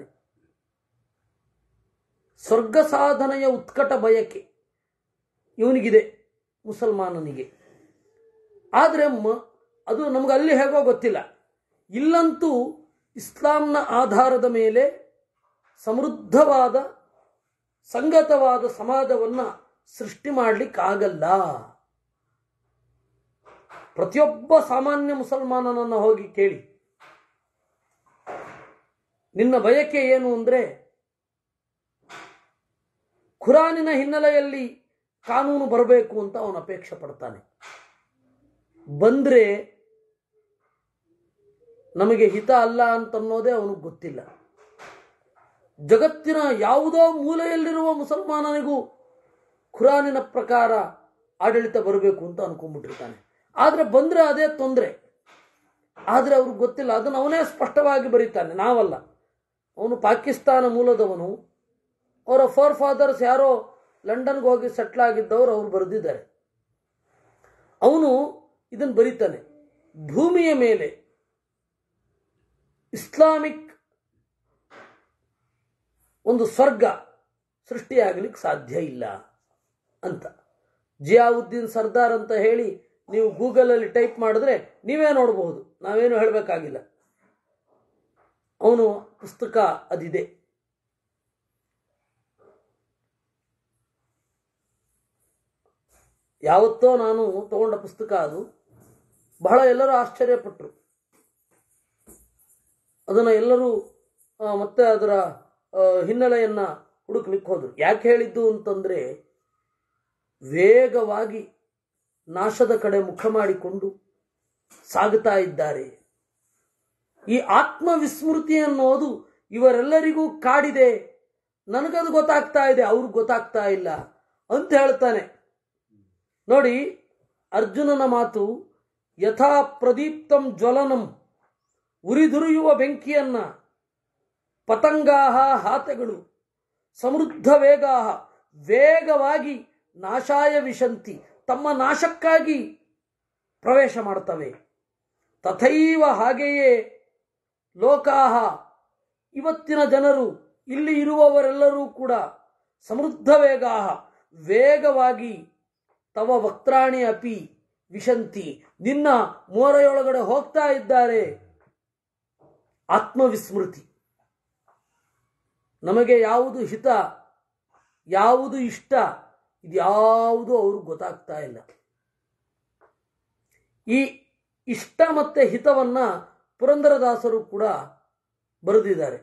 ಸ್ವರ್ಗ ಸಾಧನೆಯ ಉತ್ಕಟ ಬಯಕೆ ಇವನಿಗಿದೆ ಮುಸಲ್ಮಾನನಿಗೆ ಆದರೆ ಮ ಅದು ನಮ್ಗೆ ಅಲ್ಲಿ ಹೇಗೋ ಗೊತ್ತಿಲ್ಲ ಇಲ್ಲಂತೂ ಇಸ್ಲಾಂನ ಆಧಾರದ ಮೇಲೆ ಸಮೃದ್ಧವಾದ ಸಂಗತವಾದ ಸಮಾಜವನ್ನು ಸೃಷ್ಟಿ ಮಾಡಲಿಕ್ಕಾಗಲ್ಲ ಪ್ರತಿಯೊಬ್ಬ ಸಾಮಾನ್ಯ ಮುಸಲ್ಮಾನನನ್ನು ಹೋಗಿ ಕೇಳಿ ನಿನ್ನ ಬಯಕೆ ಏನು ಅಂದರೆ ಖುರಾನಿನ ಹಿನ್ನೆಲೆಯಲ್ಲಿ ಕಾನೂನು ಬರಬೇಕು ಅಂತ ಅವನು ಅಪೇಕ್ಷೆ ಪಡ್ತಾನೆ ಬಂದ್ರೆ ನಮಗೆ ಹಿತ ಅಲ್ಲ ಅಂತನ್ನೋದೇ ಅವನಿಗೆ ಗೊತ್ತಿಲ್ಲ ಜಗತ್ತಿನ ಯಾವುದೋ ಮೂಲೆಯಲ್ಲಿರುವ ಮುಸಲ್ಮಾನನಿಗೂ ಖುರಾನಿನ ಪ್ರಕಾರ ಆಡಳಿತ ಬರಬೇಕು ಅಂತ ಅನ್ಕೊಂಡ್ಬಿಟ್ಟಿರ್ತಾನೆ ಆದರೆ ಬಂದರೆ ಅದೇ ತೊಂದರೆ ಆದರೆ ಅವ್ರಿಗೆ ಗೊತ್ತಿಲ್ಲ ಅದನ್ನು ಅವನೇ ಸ್ಪಷ್ಟವಾಗಿ ಬರೀತಾನೆ ನಾವಲ್ಲ ಅವನು ಪಾಕಿಸ್ತಾನ ಮೂಲದವನು ಅವರ ಫೋರ್ ಫಾದರ್ಸ್ ಯಾರೋ ಲಂಡನ್ಗೆ ಹೋಗಿ ಸೆಟ್ಲ್ ಆಗಿದ್ದವರು ಅವ್ರು ಬರೆದಿದ್ದಾರೆ ಅವನು ಇದನ್ನು ಬರೀತಾನೆ ಭೂಮಿಯ ಮೇಲೆ ಇಸ್ಲಾಮಿಕ್ ಒಂದು ಸ್ವರ್ಗ ಸೃಷ್ಟಿಯಾಗಲಿಕ್ಕೆ ಸಾಧ್ಯ ಇಲ್ಲ ಅಂತ ಜಿಯಾವುದ್ದೀನ್ ಸರ್ದಾರ್ ಅಂತ ಹೇಳಿ ನೀವು ಗೂಗಲಲ್ಲಿ ಟೈಪ್ ಮಾಡಿದ್ರೆ ನೀವೇ ನೋಡಬಹುದು ನಾವೇನು ಹೇಳಬೇಕಾಗಿಲ್ಲ ಅವನು ಪುಸ್ತಕ ಅದಿದೆ ಯಾವತ್ತೋ ನಾನು ತಗೊಂಡ ಪುಸ್ತಕ ಅದು ಬಹಳ ಎಲ್ಲರೂ ಆಶ್ಚರ್ಯಪಟ್ಟರು ಅದನ್ನು ಎಲ್ಲರೂ ಆ, ಮತ್ತೆ ಅದರ ಆ, ಹಿನ್ನೆಲೆಯನ್ನ ಹುಡುಕ್ಲಿಕ್ಕೆ ಹೋದರು ಯಾಕೆ ಹೇಳಿದ್ದು ಅಂತಂದ್ರೆ ವೇಗವಾಗಿ ನಾಶದ ಕಡೆ ಮುಖ ಮಾಡಿಕೊಂಡು ಸಾಗುತ್ತಾ ಇದ್ದಾರೆ ಈ ಆತ್ಮವಿಸ್ಮೃತಿ ಅನ್ನೋದು ಇವರೆಲ್ಲರಿಗೂ ಕಾಡಿದೆ ನನಗದು ಗೊತ್ತಾಗ್ತಾ ಇದೆ ಅವ್ರಿಗೆ ಗೊತ್ತಾಗ್ತಾ ಇಲ್ಲ ಅಂತ ಹೇಳ್ತಾನೆ ನೋಡಿ ಅರ್ಜುನನ ಮಾತು ಯಥಾ ಪ್ರದೀಪ್ತಂ ಜ್ವಲನಂ ಉರಿದುರಿಯುವ ಬೆಂಕಿಯನ್ನ ಪತಂಗಾಹ ಹಾತೆಗಳು ಸಮೃದ್ಧ ವೇಗಾಹ ವೇಗವಾಗಿ ನಾಶಾಯ ವಿಶಂತಿ ತಮ್ಮ ನಾಶಕ್ಕಾಗಿ ಪ್ರವೇಶ ಮಾಡ್ತವೆ ತಥೈವ ಹಾಗೆಯೇ ಲೋಕಾಹ ಇವತ್ತಿನ ಜನರು ಇಲ್ಲಿ ಇರುವವರೆಲ್ಲರೂ ಕೂಡ ಸಮೃದ್ಧ ವೇಗಾಹ ವೇಗವಾಗಿ ತವ ವಕ್ರಾಣಿ ಅಪಿ ವಿಶಂತಿ ನಿನ್ನ ಮೋರೆಯೊಳಗಡೆ ಹೋಗ್ತಾ ಇದ್ದಾರೆ ಆತ್ಮವಿಸ್ಮೃತಿ ನಮಗೆ ಯಾವುದು ಹಿತ ಯಾವುದು ಇಷ್ಟ ಇದ್ಯಾವುದು ಅವ್ರಿಗೆ ಗೊತ್ತಾಗ್ತಾ ಇಲ್ಲ ಈ ಇಷ್ಟ ಮತ್ತೆ ಹಿತವನ್ನ ಪುರಂದರದಾಸರು ಕೂಡ ಬರೆದಿದ್ದಾರೆ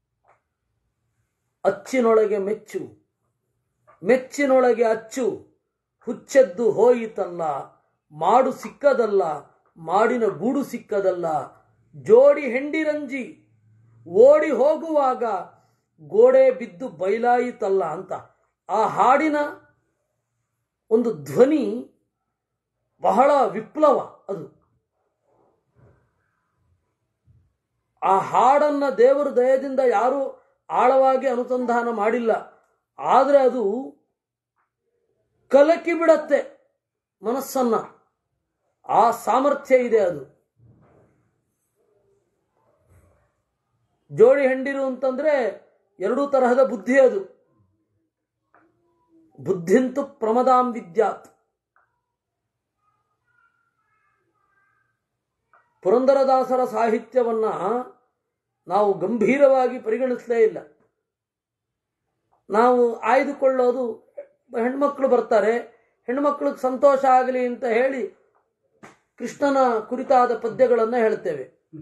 ಅಚ್ಚಿನೊಳಗೆ ಮೆಚ್ಚು ಮೆಚ್ಚಿನೊಳಗೆ ಅಚ್ಚು ಹುಚ್ಚೆದ್ದು ಹೋಯಿತಲ್ಲ ಮಾಡು ಸಿಕ್ಕದಲ್ಲ ಮಾಡಿನ ಗೂಡು ಸಿಕ್ಕದಲ್ಲ ಜೋಡಿ ಹೆಂಡಿರಂಜಿ ಓಡಿ ಹೋಗುವಾಗ ಗೋಡೆ ಬಿದ್ದು ಬಯಲಾಯಿತಲ್ಲ ಅಂತ ಆ ಹಾಡಿನ ಒಂದು ಧ್ವನಿ ಬಹಳ ವಿಪ್ಲವ ಅದು ಆ ಹಾಡನ್ನ ದೇವರ ದಯದಿಂದ ಯಾರೂ ಆಳವಾಗಿ ಅನುಸಂಧಾನ ಮಾಡಿಲ್ಲ ಆದರೆ ಅದು ಕಲಕಿ ಬಿಡತ್ತೆ ಮನಸ್ಸನ್ನ ಆ ಸಾಮರ್ಥ್ಯ ಇದೆ ಅದು ಜೋಡಿ ಹೆಂಡಿರು ಅಂತಂದ್ರೆ ಎರಡೂ ತರಹದ ಬುದ್ಧಿ ಅದು ಬುದ್ಧಿಂತು ಪ್ರಮದಾಂ ವಿದ್ಯಾತ್ ಪುರಂದರದಾಸರ ಸಾಹಿತ್ಯವನ್ನ ನಾವು ಗಂಭೀರವಾಗಿ ಪರಿಗಣಿಸಲೇ ಇಲ್ಲ ನಾವು ಆಯ್ದುಕೊಳ್ಳೋದು ಹೆಣ್ಮಕ್ಳು ಬರ್ತಾರೆ ಹೆಣ್ಮಕ್ಳಿಗೆ ಸಂತೋಷ ಆಗಲಿ ಅಂತ ಹೇಳಿ ಕೃಷ್ಣನ ಕುರಿತಾದ ಪದ್ಯಗಳನ್ನು ಹೇಳ್ತೇವೆ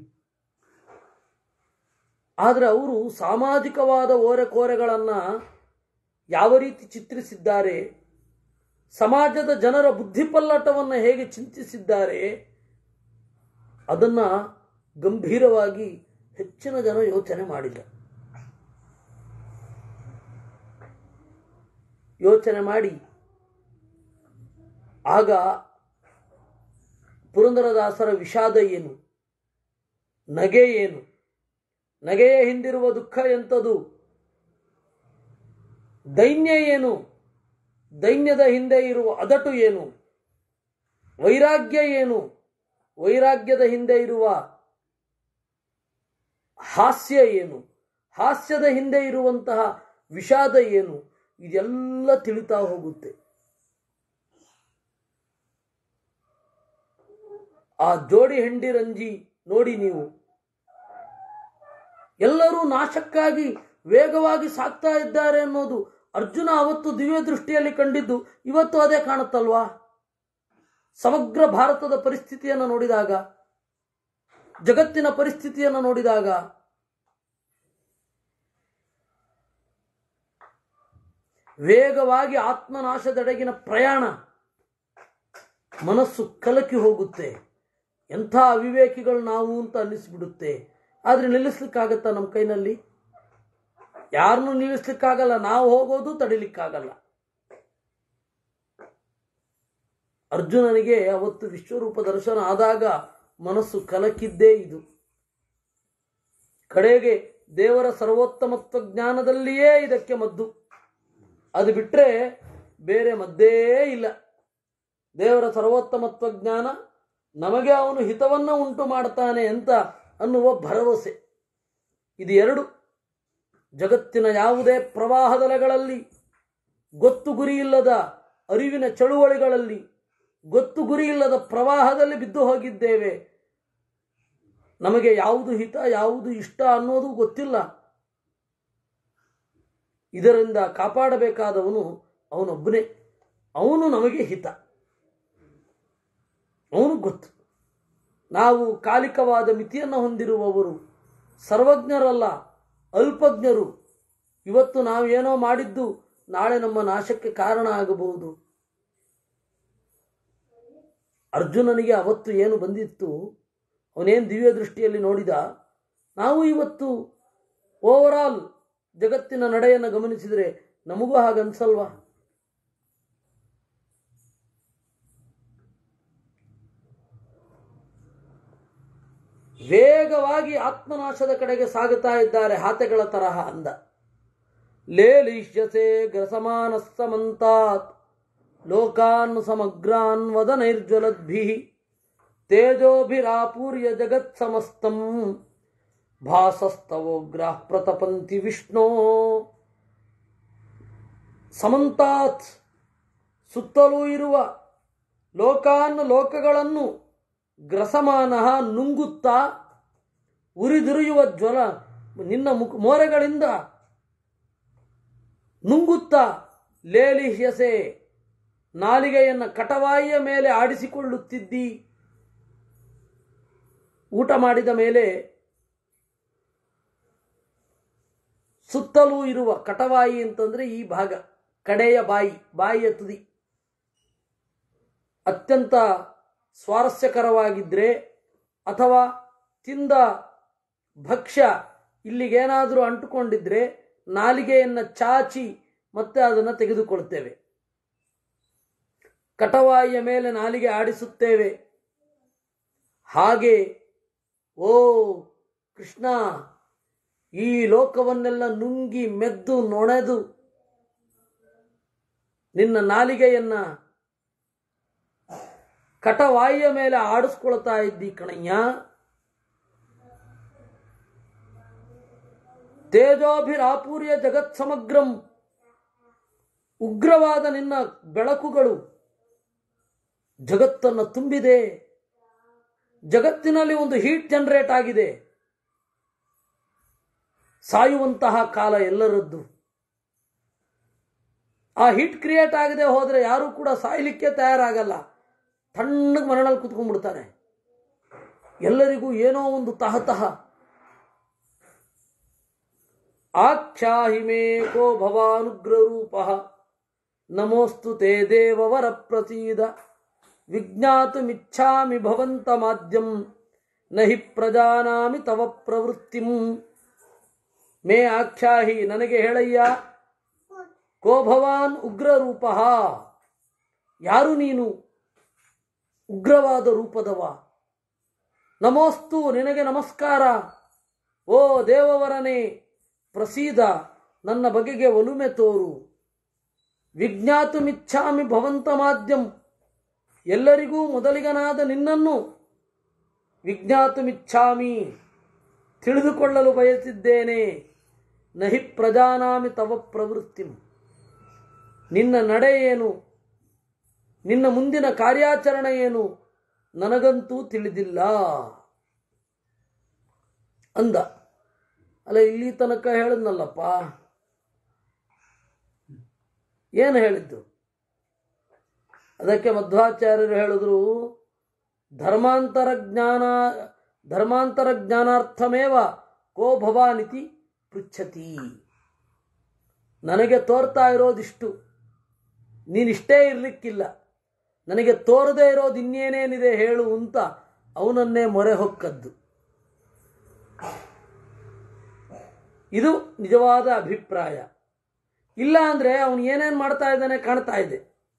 ಆದರೆ ಅವರು ಸಾಮಾಜಿಕವಾದ ಓರೆಕೋರೆಗಳನ್ನ ಯಾವ ರೀತಿ ಚಿತ್ರಿಸಿದ್ದಾರೆ ಸಮಾಜದ ಜನರ ಬುದ್ಧಿಪಲ್ಲಟವನ್ನು ಹೇಗೆ ಚಿಂತಿಸಿದ್ದಾರೆ ಅದನ್ನ ಗಂಭೀರವಾಗಿ ಹೆಚ್ಚಿನ ಜನ ಯೋಚನೆ ಮಾಡಿಲ್ಲ ಯೋಚನೆ ಮಾಡಿ ಆಗ ಪುರಂದರದಾಸರ ವಿಷಾದ ಏನು ನಗೆ ಏನು ನಗೆಯ ಹಿಂದಿರುವ ದುಃಖ ಎಂಥದು ದೈನ್ಯ ಏನು ದೈನ್ಯದ ಹಿಂದೆ ಇರುವ ಅದಟು ಏನು ವೈರಾಗ್ಯ ಏನು ವೈರಾಗ್ಯದ ಹಿಂದೆ ಇರುವ ಹಾಸ್ಯ ಏನು ಹಾಸ್ಯದ ಹಿಂದೆ ಇರುವಂತಹ ವಿಷಾದ ಏನು ಇದೆಲ್ಲ ತಿಳಿತಾ ಹೋಗುತ್ತೆ ಆ ಜೋಡಿ ಹೆಂಡಿರಂಜಿ ನೋಡಿ ನೀವು ಎಲ್ಲರೂ ನಾಶಕ್ಕಾಗಿ ವೇಗವಾಗಿ ಸಾಕ್ತಾ ಇದ್ದಾರೆ ಅನ್ನೋದು ಅರ್ಜುನ ಅವತ್ತು ದಿವ್ಯ ದೃಷ್ಟಿಯಲ್ಲಿ ಕಂಡಿದ್ದು ಇವತ್ತು ಅದೇ ಕಾಣುತ್ತಲ್ವಾ ಸಮಗ್ರ ಭಾರತದ ಪರಿಸ್ಥಿತಿಯನ್ನು ನೋಡಿದಾಗ ಜಗತ್ತಿನ ಪರಿಸ್ಥಿತಿಯನ್ನು ನೋಡಿದಾಗ ವೇಗವಾಗಿ ಆತ್ಮನಾಶದೆಡೆಗಿನ ಪ್ರಯಾಣ ಮನಸ್ಸು ಕಲಕಿ ಹೋಗುತ್ತೆ ಎಂಥ ಅವಿವೇಕಿಗಳು ನಾವು ಅಂತ ಅನ್ನಿಸ್ಬಿಡುತ್ತೆ ಆದರೆ ನಿಲ್ಲಿಸ್ಲಿಕ್ಕಾಗತ್ತಾ ನಮ್ಮ ಕೈನಲ್ಲಿ ಯಾರನ್ನು ನಿಲ್ಲಿಸ್ಲಿಕ್ಕಾಗಲ್ಲ ನಾವು ಹೋಗೋದು ತಡಿಲಿಕ್ಕಾಗಲ್ಲ ಅರ್ಜುನನಿಗೆ ಅವತ್ತು ವಿಶ್ವರೂಪ ದರ್ಶನ ಆದಾಗ ಮನಸ್ಸು ಕಲಕಿದ್ದೇ ಇದು ಕಡೆಗೆ ದೇವರ ಸರ್ವೋತ್ತಮತ್ವ ಜ್ಞಾನದಲ್ಲಿಯೇ ಇದಕ್ಕೆ ಮದ್ದು ಅದು ಬಿಟ್ಟರೆ ಬೇರೆ ಮದ್ದೇ ಇಲ್ಲ ದೇವರ ಸರ್ವೋತ್ತಮತ್ವ ಜ್ಞಾನ ನಮಗೆ ಅವನು ಹಿತವನ್ನ ಉಂಟು ಮಾಡ್ತಾನೆ ಅಂತ ಅನ್ನುವ ಭರವಸೆ ಇದು ಎರಡು ಜಗತ್ತಿನ ಯಾವುದೇ ಪ್ರವಾಹದಲೆಗಳಲ್ಲಿ ಗೊತ್ತು ಗುರಿಯಿಲ್ಲದ ಅರಿವಿನ ಚಳುವಳಿಗಳಲ್ಲಿ ಗೊತ್ತು ಗುರಿಯಿಲ್ಲದ ಪ್ರವಾಹದಲ್ಲಿ ಬಿದ್ದು ಹೋಗಿದ್ದೇವೆ ನಮಗೆ ಯಾವುದು ಹಿತ ಯಾವುದು ಇಷ್ಟ ಅನ್ನೋದು ಗೊತ್ತಿಲ್ಲ ಇದರಿಂದ ಕಾಪಾಡಬೇಕಾದವನು ಅವನೊಬ್ಬನೇ ಅವನು ನಮಗೆ ಹಿತ ಅವನು ಗೊತ್ತು ನಾವು ಕಾಲಿಕವಾದ ಮಿತಿಯನ್ನು ಹೊಂದಿರುವವರು ಸರ್ವಜ್ಞರಲ್ಲ ಅಲ್ಪಜ್ಞರು ಇವತ್ತು ನಾವೇನೋ ಮಾಡಿದ್ದು ನಾಳೆ ನಮ್ಮ ನಾಶಕ್ಕೆ ಕಾರಣ ಆಗಬಹುದು ಅರ್ಜುನನಿಗೆ ಅವತ್ತು ಏನು ಬಂದಿತ್ತು ಅವನೇನು ದಿವ್ಯ ದೃಷ್ಟಿಯಲ್ಲಿ ನೋಡಿದ ನಾವು ಇವತ್ತು ಓವರಾಲ್ ಜಗತ್ತಿನ ನಡೆಯನ್ನು ಗಮನಿಸಿದರೆ ನಮಗೂ ಹಾಗನ್ಸಲ್ವಾ ವೇಗವಾಗಿ ಆತ್ಮನಾಶದ ಕಡೆಗೆ ಸಾಗುತ್ತಾ ಇದ್ದಾರೆ ಹಾತೆಗಳ ತರಹ ಅಂದ ಲೇಲಿಷ್ಯಸೆ ಗ್ರಸಮಾನ ಸಮಂತಾತ್ ಲೋಕಾನ್ ಸಮಗ್ರಾನ್ ವದನೈರ್ಜ್ವಲದ್ಭಿ ತೇಜೋಭಿರಾಪೂರ್ಯ ಜಗತ್ ಸಮಸ್ತಂ ಭಾಸಸ್ತವೋಗ್ರ ಪ್ರತಪಂತಿ ವಿಷ್ಣೋ ಸಮಂತಾತ್ ಸುತ್ತಲೂ ಇರುವ ಲೋಕಾನ್ ಲೋಕಗಳನ್ನು ಗ್ರಸಮಾನ ನುಂಗುತ್ತಾ ಉರಿದುರಿಯುವ ಜ್ವಲ ನಿನ್ನ ಮುಖ ಮೋರೆಗಳಿಂದ ನುಂಗುತ್ತಾ ಲೇಲಿಹ್ಯಸೆ ನಾಲಿಗೆಯನ್ನು ಕಟವಾಯಿಯ ಮೇಲೆ ಆಡಿಸಿಕೊಳ್ಳುತ್ತಿದ್ದಿ ಊಟ ಮಾಡಿದ ಮೇಲೆ ಸುತ್ತಲೂ ಇರುವ ಕಟವಾಯಿ ಅಂತಂದ್ರೆ ಈ ಭಾಗ ಕಡೆಯ ಬಾಯಿ ಬಾಯಿಯ ತುದಿ ಅತ್ಯಂತ ಸ್ವಾರಸ್ಯಕರವಾಗಿದ್ದರೆ ಅಥವಾ ತಿಂದ ಭಕ್ಷ್ಯ ಇಲ್ಲಿಗೇನಾದರೂ ಅಂಟುಕೊಂಡಿದ್ರೆ ನಾಲಿಗೆಯನ್ನು ಚಾಚಿ ಮತ್ತೆ ಅದನ್ನು ತೆಗೆದುಕೊಳ್ತೇವೆ ಕಟವಾಯಿಯ ಮೇಲೆ ನಾಲಿಗೆ ಆಡಿಸುತ್ತೇವೆ ಹಾಗೆ ಓ ಕೃಷ್ಣ ಈ ಲೋಕವನ್ನೆಲ್ಲ ನುಂಗಿ ಮೆದ್ದು ನೊಣೆದು ನಿನ್ನ ನಾಲಿಗೆಯನ್ನ ಕಟವಾಯಿಯ ಮೇಲೆ ಆಡಿಸ್ಕೊಳ್ತಾ ಇದ್ದಿ ಕಣಯ್ಯ ತೇಜೋಭಿರಾಪೂರ್ಯ ಜಗತ್ ಸಮಗ್ರಂ ಉಗ್ರವಾದ ನಿನ್ನ ಬೆಳಕುಗಳು ಜಗತ್ತನ್ನು ತುಂಬಿದೆ ಜಗತ್ತಿನಲ್ಲಿ ಒಂದು ಹೀಟ್ ಜನರೇಟ್ ಆಗಿದೆ ಸಾಯುವಂತಹ ಕಾಲ ಎಲ್ಲರದ್ದು ಆ ಹೀಟ್ ಕ್ರಿಯೇಟ್ ಆಗದೆ ಹೋದರೆ ಯಾರೂ ಕೂಡ ಸಾಯಲಿಕ್ಕೆ ತಯಾರಾಗಲ್ಲ ತಣ್ಣಗೆ ಮರಳಲ್ಲಿ ಕುತ್ಕೊಂಡ್ಬಿಡ್ತಾರೆ ಎಲ್ಲರಿಗೂ ಏನೋ ಒಂದು ತಹತಃ ಆಖ್ಯಾಹಿ ಮೇ ಕೋ ಭವಾನುಗ್ರರೂಪ ನಮೋಸ್ತು ತೇ ದೇವವರ ಪ್ರಸೀದ ವಿಜ್ಞಾತುಮಿಚ್ಛಾಮಿ ಭವಂತ ಮಾದ್ಯಂ ನಹಿ ಪ್ರಜಾನಾಮಿ ತವ ಪ್ರವೃತ್ತಿಂ ಮೇ ಆಖ್ಯಾಹಿ ನನಗೆ ಹೇಳಯ್ಯ ಕೋ ಭವಾನ್ ಉಗ್ರರೂಪ ಯಾರು ನೀನು ಉಗ್ರವಾದ ರೂಪದವ ನಮೋಸ್ತು ನಿನಗೆ ನಮಸ್ಕಾರ ಓ ದೇವವರನೇ ಪ್ರಸೀದ ನನ್ನ ಬಗೆಗೆ ಒಲುಮೆ ತೋರು ವಿಜ್ಞಾತುಮಿಚ್ಛಾಮಿ ಭವಂತ ಮಾಧ್ಯಂ ಎಲ್ಲರಿಗೂ ಮೊದಲಿಗನಾದ ನಿನ್ನನ್ನು ವಿಜ್ಞಾತುಮಿಚ್ಛಾಮಿ ತಿಳಿದುಕೊಳ್ಳಲು ಬಯಸಿದ್ದೇನೆ ನಹಿ ಪ್ರಜಾನಾಮಿ ತವ ಪ್ರವೃತ್ತಿಂ ನಿನ್ನ ನಡೆ ಏನು ನಿನ್ನ ಮುಂದಿನ ಕಾರ್ಯಾಚರಣೆ ಏನು ನನಗಂತೂ ತಿಳಿದಿಲ್ಲ ಅಂದ ಅಲ್ಲ ಇಲ್ಲಿ ತನಕ ಹೇಳಿದ್ನಲ್ಲಪ್ಪ ಏನು ಹೇಳಿದ್ದು ಅದಕ್ಕೆ ಮಧ್ವಾಚಾರ್ಯರು ಹೇಳಿದ್ರು ಧರ್ಮಾಂತರ ಜ್ಞಾನ ಧರ್ಮಾಂತರ ಜ್ಞಾನಾರ್ಥಮೇವ ಕೋ ಭವಾನಿತಿ ಪೃಚ್ಛತಿ ನನಗೆ ತೋರ್ತಾ ಇರೋದಿಷ್ಟು ನೀನಿಷ್ಟೇ ಇರಲಿಕ್ಕಿಲ್ಲ ನನಗೆ ತೋರದೇ ಇರೋದು ಇನ್ನೇನೇನಿದೆ ಹೇಳು ಅಂತ ಅವನನ್ನೇ ಮೊರೆ ಹೊಕ್ಕದ್ದು ಇದು ನಿಜವಾದ ಅಭಿಪ್ರಾಯ ಇಲ್ಲ ಅಂದ್ರೆ ಅವನು ಏನೇನು ಮಾಡ್ತಾ ಇದ್ದಾನೆ ಕಾಣ್ತಾ ಇದೆ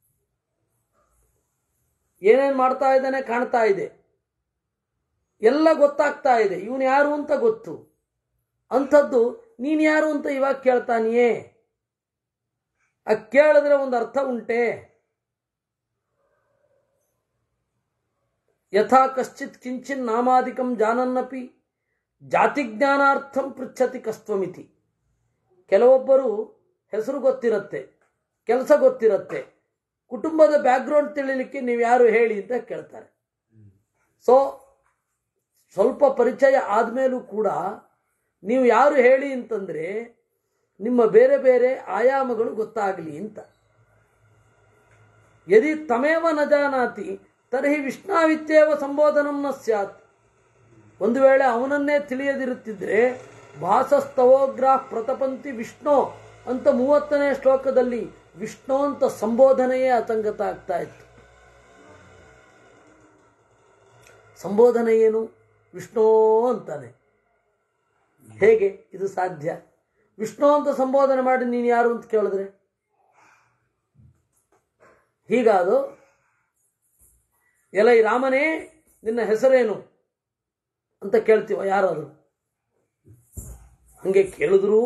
ಏನೇನು ಮಾಡ್ತಾ ಇದ್ದಾನೆ ಕಾಣ್ತಾ ಇದೆ ಎಲ್ಲ ಗೊತ್ತಾಗ್ತಾ ಇದೆ ಇವನು ಯಾರು ಅಂತ ಗೊತ್ತು ಅಂಥದ್ದು ನೀನು ಯಾರು ಅಂತ ಇವಾಗ ಕೇಳ್ತಾನಿಯೇ ಆ ಕೇಳಿದ್ರೆ ಒಂದು ಅರ್ಥ ಉಂಟೆ ಯಥಾ ಕಶ್ಚಿತ್ ಕಿಂಚಿನ್ ನಾಮಾಧಿಕಂ ಜಾನನ್ನಪಿ ಜಾತಿಜ್ಞಾನಾರ್ಥಂ ಪೃಚ್ಛತಿ ಕಸ್ತ್ವಮಿತಿ ಕೆಲವೊಬ್ಬರು ಹೆಸರು ಗೊತ್ತಿರತ್ತೆ ಕೆಲಸ ಗೊತ್ತಿರತ್ತೆ ಕುಟುಂಬದ ಬ್ಯಾಕ್ಗ್ರೌಂಡ್ ತಿಳಿಲಿಕ್ಕೆ ನೀವು ಯಾರು ಹೇಳಿ ಅಂತ ಕೇಳ್ತಾರೆ ಸೊ ಸ್ವಲ್ಪ ಪರಿಚಯ ಆದಮೇಲೂ ಕೂಡ ನೀವು ಯಾರು ಹೇಳಿ ಅಂತಂದ್ರೆ ನಿಮ್ಮ ಬೇರೆ ಬೇರೆ ಆಯಾಮಗಳು ಗೊತ್ತಾಗಲಿ ಅಂತ ಯದಿ ತಮೇವ ನ ಜಾನಾತಿ ತರ್ಹಿ ವಿಷ್ಣಾವಿತ್ಯೇವ ಸಂಬೋಧನಂ ನ ಸ್ಯಾತ್ ಒಂದು ವೇಳೆ ಅವನನ್ನೇ ತಿಳಿಯದಿರುತ್ತಿದ್ರೆ ಭಾಸಸ್ತವೋಗ್ರಾಹ್ ಪ್ರತಪಂತಿ ವಿಷ್ಣು ಅಂತ ಮೂವತ್ತನೇ ಶ್ಲೋಕದಲ್ಲಿ ವಿಷ್ಣು ಅಂತ ಸಂಬೋಧನೆಯೇ ಅಸಂಗತ ಆಗ್ತಾ ಇತ್ತು ಸಂಬೋಧನೆ ಏನು ವಿಷ್ಣು ಅಂತಾನೆ ಹೇಗೆ ಇದು ಸಾಧ್ಯ ವಿಷ್ಣು ಅಂತ ಸಂಬೋಧನೆ ಮಾಡಿ ನೀನು ಯಾರು ಅಂತ ಕೇಳಿದ್ರೆ ಹೀಗಾದು ಎಲೈ ರಾಮನೇ ನಿನ್ನ ಹೆಸರೇನು ಅಂತ ಕೇಳ್ತೀವ ಯಾರಾದ್ರು ಹಂಗೆ ಕೇಳಿದ್ರು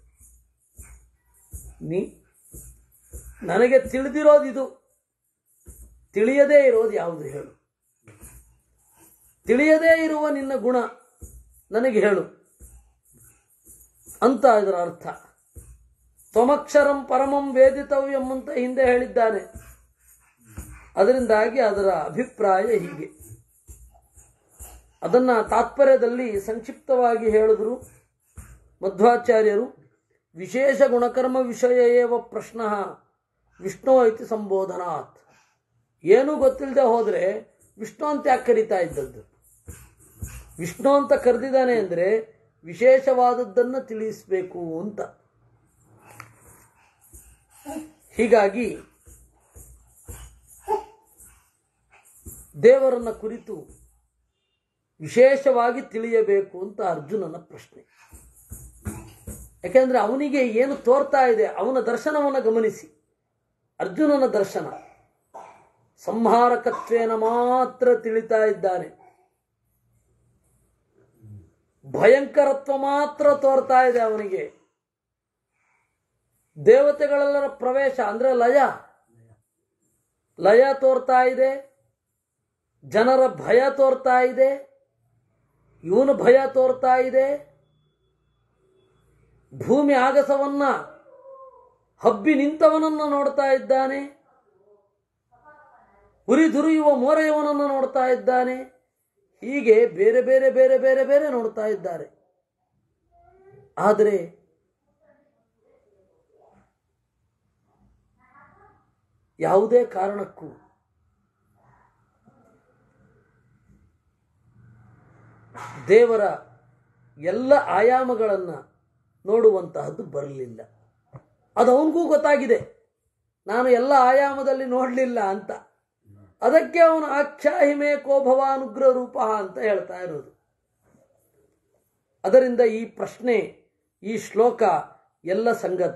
ನೀ ನನಗೆ ತಿಳಿದಿರೋದು ಇದು ತಿಳಿಯದೇ ಇರೋದು ಯಾವುದು ಹೇಳು ತಿಳಿಯದೇ ಇರುವ ನಿನ್ನ ಗುಣ ನನಗೆ ಹೇಳು ಅಂತ ಇದರ ಅರ್ಥ ತ್ವಮಕ್ಷರಂ ಪರಮಂ ವೇದಿತವ್ಯಂ ಅಂತ ಹಿಂದೆ ಹೇಳಿದ್ದಾನೆ ಅದರಿಂದಾಗಿ ಅದರ ಅಭಿಪ್ರಾಯ ಹೀಗೆ ಅದನ್ನ ತಾತ್ಪರ್ಯದಲ್ಲಿ ಸಂಕ್ಷಿಪ್ತವಾಗಿ ಹೇಳಿದ್ರು ಮಧ್ವಾಚಾರ್ಯರು ವಿಶೇಷ ಗುಣಕರ್ಮ ವಿಷಯ ಏವ ಪ್ರಶ್ನ ವಿಷ್ಣು ಐತಿ ಸಂಬೋಧನಾತ್ ಏನೂ ಗೊತ್ತಿಲ್ಲದೆ ಹೋದ್ರೆ ವಿಷ್ಣು ಅಂತ ಯಾಕೆ ಕರೀತಾ ಇದ್ದದ್ದು ವಿಷ್ಣು ಅಂತ ಕರೆದಿದ್ದಾನೆ ಅಂದ್ರೆ ವಿಶೇಷವಾದದ್ದನ್ನು ತಿಳಿಸಬೇಕು ಅಂತ ಹೀಗಾಗಿ ದೇವರನ್ನ ಕುರಿತು ವಿಶೇಷವಾಗಿ ತಿಳಿಯಬೇಕು ಅಂತ ಅರ್ಜುನನ ಪ್ರಶ್ನೆ ಯಾಕೆಂದ್ರೆ ಅವನಿಗೆ ಏನು ತೋರ್ತಾ ಇದೆ ಅವನ ದರ್ಶನವನ್ನು ಗಮನಿಸಿ ಅರ್ಜುನನ ದರ್ಶನ ಸಂಹಾರಕತ್ವೇನ ಮಾತ್ರ ತಿಳಿತಾ ಇದ್ದಾನೆ ಭಯಂಕರತ್ವ ಮಾತ್ರ ತೋರ್ತಾ ಇದೆ ಅವನಿಗೆ ದೇವತೆಗಳೆಲ್ಲರ ಪ್ರವೇಶ ಅಂದ್ರೆ ಲಯ ಲಯ ತೋರ್ತಾ ಇದೆ ಜನರ ಭಯ ತೋರ್ತಾ ಇದೆ ಇವನು ಭಯ ತೋರ್ತಾ ಇದೆ ಭೂಮಿ ಆಗಸವನ್ನ ಹಬ್ಬಿ ನಿಂತವನನ್ನು ನೋಡ್ತಾ ಇದ್ದಾನೆ ಉರಿದುರಿಯುವ ಮೋರೆಯವನನ್ನು ನೋಡ್ತಾ ಇದ್ದಾನೆ ಹೀಗೆ ಬೇರೆ ಬೇರೆ ಬೇರೆ ಬೇರೆ ಬೇರೆ ನೋಡ್ತಾ ಇದ್ದಾರೆ ಆದರೆ ಯಾವುದೇ ಕಾರಣಕ್ಕೂ ದೇವರ ಎಲ್ಲ ಆಯಾಮಗಳನ್ನು ನೋಡುವಂತಹದ್ದು ಬರಲಿಲ್ಲ ಅದು ಅವನಿಗೂ ಗೊತ್ತಾಗಿದೆ ನಾನು ಎಲ್ಲ ಆಯಾಮದಲ್ಲಿ ನೋಡಲಿಲ್ಲ ಅಂತ ಅದಕ್ಕೆ ಅವನು ಆಖ್ಯಾಹಿಮೆ ಕೋಭವಾನುಗ್ರಹ ರೂಪ ಅಂತ ಹೇಳ್ತಾ ಇರೋದು ಅದರಿಂದ ಈ ಪ್ರಶ್ನೆ ಈ ಶ್ಲೋಕ ಎಲ್ಲ ಸಂಗತ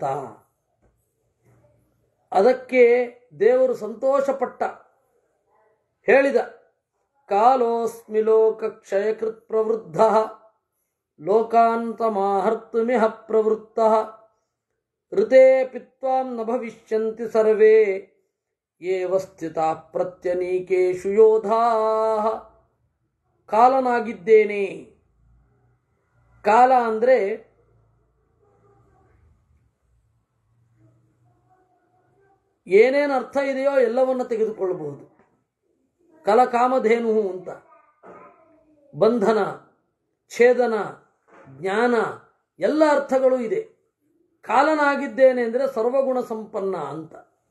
ಅದಕ್ಕೆ ದೇವರು ಸಂತೋಷಪಟ್ಟ ಹೇಳಿದ ಕಾಲೋಸ್ಮಿ ಲೋಕ ಕ್ಷಯಕೃತ್ ಪ್ರವೃದ್ಧ ಲೋಕಾಂತಮಾಹರ್ತುಮಿಹ ಪ್ರವೃತ್ತ ಋತೆ ಪಿತ್ವಾಂ ನ ಭವಿಷ್ಯಂತಿ ಸರ್ವೇ ಏವ ಸ್ಥಿತ ಪ್ರತ್ಯನೀಕೇಶು ಯೋಧಾ ಕಾಲನಾಗಿದ್ದೇನೆ ಕಾಲ ಅಂದ್ರೆ ಏನೇನು ಅರ್ಥ ಇದೆಯೋ ಎಲ್ಲವನ್ನ ತೆಗೆದುಕೊಳ್ಳಬಹುದು ಕಲಕಾಮಧೇನು ಅಂತ ಬಂಧನ ಛೇದನ ಜ್ಞಾನ ಎಲ್ಲ ಅರ್ಥಗಳು ಇದೆ ಕಾಲನಾಗಿದ್ದೇನೆ ಅಂದರೆ ಸರ್ವಗುಣ ಸಂಪನ್ನ ಅಂತ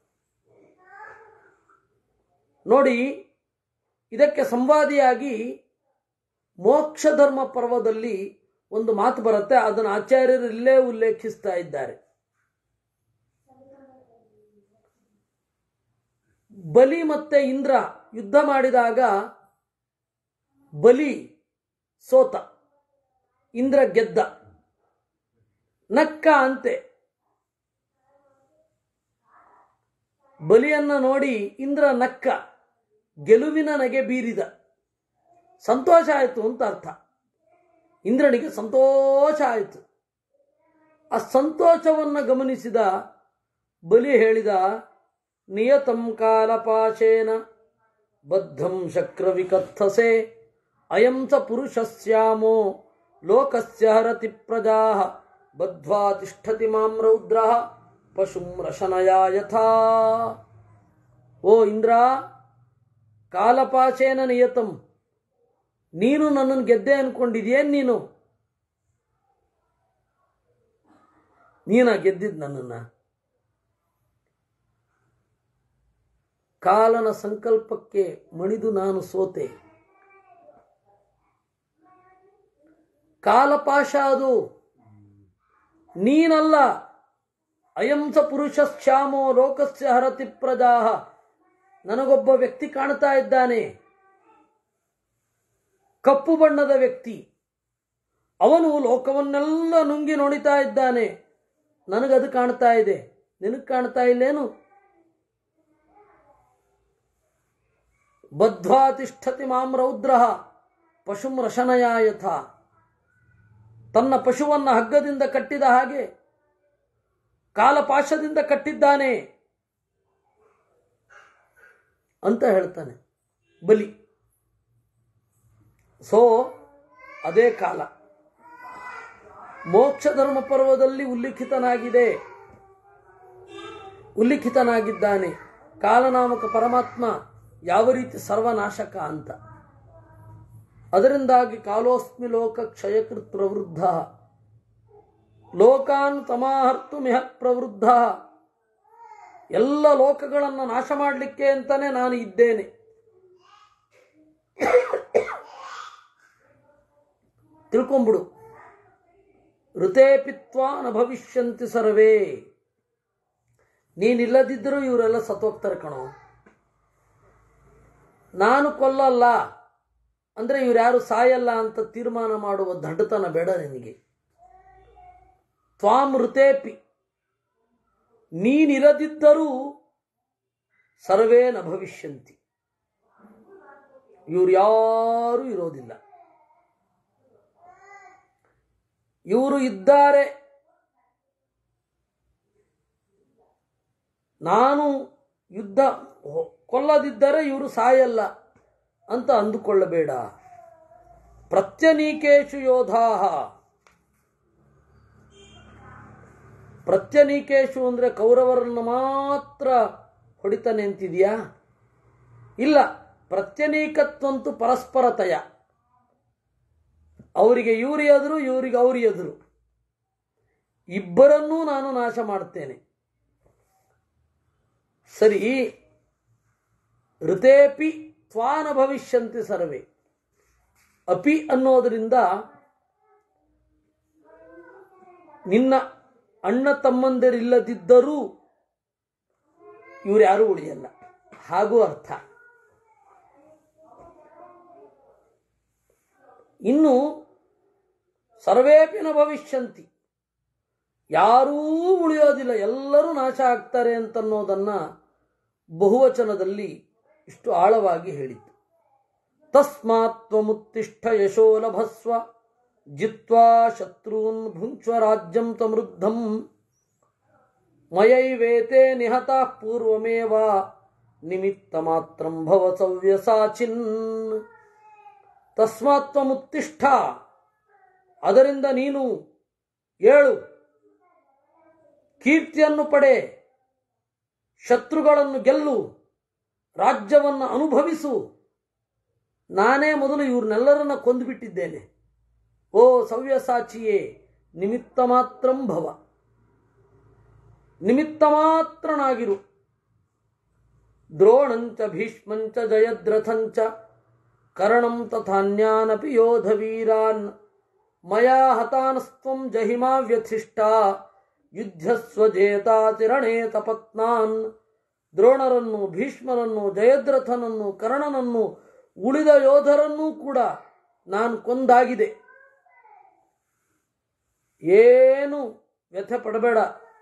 ನೋಡಿ ಇದಕ್ಕೆ ಸಂವಾದಿಯಾಗಿ ಮೋಕ್ಷ ಧರ್ಮ ಪರ್ವದಲ್ಲಿ ಒಂದು ಮಾತು ಬರುತ್ತೆ ಅದನ್ನು ಆಚಾರ್ಯರು ಇಲ್ಲೇ ಉಲ್ಲೇಖಿಸ್ತಾ ಇದ್ದಾರೆ ಬಲಿ ಮತ್ತೆ ಇಂದ್ರ ಯುದ್ಧ ಮಾಡಿದಾಗ ಬಲಿ ಸೋತ ಇಂದ್ರ ಗೆದ್ದ ನಕ್ಕ ಅಂತೆ ಬಲಿಯನ್ನ ನೋಡಿ ಇಂದ್ರ ನಕ್ಕ ಗೆಲುವಿನ ನಗೆ ಬೀರಿದ ಸಂತೋಷ ಆಯಿತು ಅಂತ ಅರ್ಥ ಇಂದ್ರನಿಗೆ ಸಂತೋಷ ಆಯಿತು ಆ ಸಂತೋಷವನ್ನು ಗಮನಿಸಿದ ಬಲಿ ಹೇಳಿದ ನಿಯತಂ ಕಾಲಪಾಶೇನ ಬದ್ಧಂ ಶಕ್ರ ವಿಕಥಸೆ ಅಯಂ ಸ ಪುರುಷಸ್ಯಾಮೋ ಲೋಕಸ್ಯ ಹರತಿ ಪ್ರಜಾ ಬದ್ಧ್ವಾ ತಿಷ್ಠತಿ ಮಾಂ ರೌದ್ರ ಪಶುಂ ರಶನಯಾ ಯಥಾ ಓ ಇಂದ್ರ ಕಾಲಪಾಶೇನ ನಿಯತಂ ನೀನು ನನ್ನನ್ನು ಗೆದ್ದೆ ಅನ್ಕೊಂಡಿದ್ಯೇನ್ ನೀನು ನೀನ ಗೆದ್ದಿದ್ ನನ್ನನ್ನ ಕಾಲನ ಸಂಕಲ್ಪಕ್ಕೆ ಮಣಿದು ನಾನು ಸೋತೆ ಕಾಲಪಾಶ ಅದು ನೀನಲ್ಲ ಅಯಂಸ ಪುರುಷ ಶ್ಯಾಮೋ ಲೋಕಸ್ಯ ಹರತಿ ಪ್ರಜಾಹ ನನಗೊಬ್ಬ ವ್ಯಕ್ತಿ ಕಾಣ್ತಾ ಇದ್ದಾನೆ ಕಪ್ಪು ಬಣ್ಣದ ವ್ಯಕ್ತಿ ಅವನು ಲೋಕವನ್ನೆಲ್ಲ ನುಂಗಿ ನೋಡಿತಾ ಇದ್ದಾನೆ ನನಗದು ಕಾಣ್ತಾ ಇದೆ ನಿನಗೆ ಕಾಣ್ತಾ ಇಲ್ಲೇನು ಬದ್ಧ್ವಾ ತಿಷ್ಠತಿ ಮಾಂ ರೌದ್ರ ಪಶುಂ ರಶನಯ ಯಥ ತನ್ನ ಪಶುವನ್ನ ಹಗ್ಗದಿಂದ ಕಟ್ಟಿದ ಹಾಗೆ ಕಾಲಪಾಶದಿಂದ ಕಟ್ಟಿದ್ದಾನೆ ಅಂತ ಹೇಳ್ತಾನೆ ಬಲಿ ಸೊ ಅದೇ ಕಾಲ ಮೋಕ್ಷ ಧರ್ಮ ಪರ್ವದಲ್ಲಿ ಉಲ್ಲಿಖಿತನಾಗಿದೆ ಉಲ್ಲಿಖಿತನಾಗಿದ್ದಾನೆ ಕಾಲನಾಮಕ ಪರಮಾತ್ಮ ಯಾವ ರೀತಿ ಸರ್ವನಾಶಕ ಅಂತ ಅದರಿಂದಾಗಿ ಕಾಲೋಸ್ಮಿ ಲೋಕ ಕ್ಷಯಕೃತ್ ಪ್ರವೃದ್ಧ ಲೋಕಾನ್ ತಮಾಹರ್ತು ಮಿಹ ಪ್ರವೃದ್ಧ ಎಲ್ಲ ಲೋಕಗಳನ್ನು ನಾಶ ಮಾಡಲಿಕ್ಕೆ ಅಂತಾನೆ ನಾನು ಇದ್ದೇನೆ ತಿಳ್ಕೊಂಬಿಡು ಋತೇ ಪಿತ್ವಾ ನ ಭವಿಷ್ಯಂತಿ ಸರ್ವೇ ನೀನಿಲ್ಲದಿದ್ದರೂ ಇವರೆಲ್ಲ ಸತ್ತೋಗ್ತಾರೆ ಕಣೋ ನಾನು ಕೊಲ್ಲಲ್ಲ ಅಂದರೆ ಇವ್ರು ಯಾರು ಸಾಯಲ್ಲ ಅಂತ ತೀರ್ಮಾನ ಮಾಡುವ ದಡ್ಡತನ ಬೇಡ ನಿನಗೆ ತ್ವಾಮೃತೇಪಿ ನೀನಿರದಿದ್ದರೂ ಸರ್ವೇ ನ ಭವಿಷ್ಯಂತಿ ಇವ್ರು ಯಾರೂ ಇರೋದಿಲ್ಲ ಇವರು ಇದ್ದಾರೆ ನಾನು ಯುದ್ಧ ಹೊ- ಕೊಲ್ಲದಿದ್ದರೆ ಇವರು ಸಾಯಲ್ಲ ಅಂತ ಅಂದುಕೊಳ್ಳಬೇಡ ಪ್ರತ್ಯನೀಕೇಶು ಯೋಧಾಹ ಪ್ರತ್ಯನೀಕೇಶು ಅಂದರೆ ಕೌರವರನ್ನು ಮಾತ್ರ ಹೊಡಿತಾನೆ ಅಂತಿದೆಯಾ ಇಲ್ಲ ಪ್ರತ್ಯನೀಕತ್ವಂತೂ ಪರಸ್ಪರತಯ ಅವರಿಗೆ ಇವ್ರು ಎದುರು ಇವರಿಗೆ ಅವ್ರು ಎದುರು ಇಬ್ಬರನ್ನೂ ನಾನು ನಾಶ ಮಾಡ್ತೇನೆ ಸರಿ ಋತೇಪಿ ತ್ವಾನ ಭವಿಷ್ಯಂತಿ ಸರ್ವೇ ಅಪಿ ಅನ್ನೋದರಿಂದ ನಿನ್ನ ಅಣ್ಣ ತಮ್ಮಂದಿರಿಲ್ಲದಿದ್ದರೂ ಇವ್ರು ಯಾರೂ ಉಳಿಯಲ್ಲ ಹಾಗೂ ಅರ್ಥ ಇನ್ನು ಸರ್ವೇಪಿನ ಭವಿಷ್ಯಂತಿ ಯಾರೂ ಉಳಿಯೋದಿಲ್ಲ ಎಲ್ಲರೂ ನಾಶ ಆಗ್ತಾರೆ ಅಂತನ್ನೋದನ್ನ ಬಹುವಚನದಲ್ಲಿ ಇಷ್ಟು ಆಳವಾಗಿ ಹೇಳಿತ್ತು ತಸ್ಮಾತ್ ತ್ವಮುತ್ತಿಷ್ಠ ಯಶೋ ಲಭಸ್ವ ಜಿತ್ವಾ ಶತ್ರುನ್ ಭುಂಕ್ಷ್ವ ರಾಜ್ಯಂ ಸಮೃದ್ಧಂ ಮಯೈವೇತೆ ನಿಹತಾ ಪೂರ್ವಮೇವ ನಿಮಿತ್ತ ಮಾತ್ರಂ ಭವ ಸವ್ಯಸಾಚಿನ್ ತಸ್ಮಾತ್ ತ್ವಮುತ್ತಿಷ್ಠ ಅದರಿಂದ ನೀನು ಏಳು ಕೀರ್ತಿಯನ್ನು ಪಡೆ ಶತ್ರುಗಳನ್ನು ಗೆಲ್ಲು ರಾಜ್ಯವನ್ನು ಅನುಭವಿಸು ನಾನೇ ಮೊದಲು ಇವ್ರನ್ನೆಲ್ಲರನ್ನ ಕೊಂದುಬಿಟ್ಟಿದ್ದೇನೆ ಓ ಸವ್ಯಸಾಚಿಯೇ ನಿಮಿತ್ತ ಮಾತ್ರಂ ಭವ ನಿಮಿತ್ತ ಮಾತ್ರನಾಗಿರು ದ್ರೋಣಂಚ ಭೀಷ್ಮಂಚ ಜಯದ್ರಥಂಚ ಕರ್ಣಂ ತಥಾನ್ಯಾನಪಿ ಯೋಧವೀರಾನ್ ಮಯಾ ಹತಾನಸ್ತ್ವಂ ಜಹಿಮಾ ವ್ಯಥಿಷ್ಠ ಯುದ್ಧಸ್ವಜೇತಾತಿರಣೇ ತಪತ್ನಾನ್ ದ್ರೋಣರನ್ನು ಭೀಷ್ಮರನ್ನು ಜಯದ್ರಥನನ್ನು ಕರ್ಣನನ್ನು ಉಳಿದ ಯೋಧರನ್ನೂ ಕೂಡ ನಾನು ಕೊಂದಾಗಿದೆ ಏನು ವ್ಯಥೆ ಪಡಬೇಡ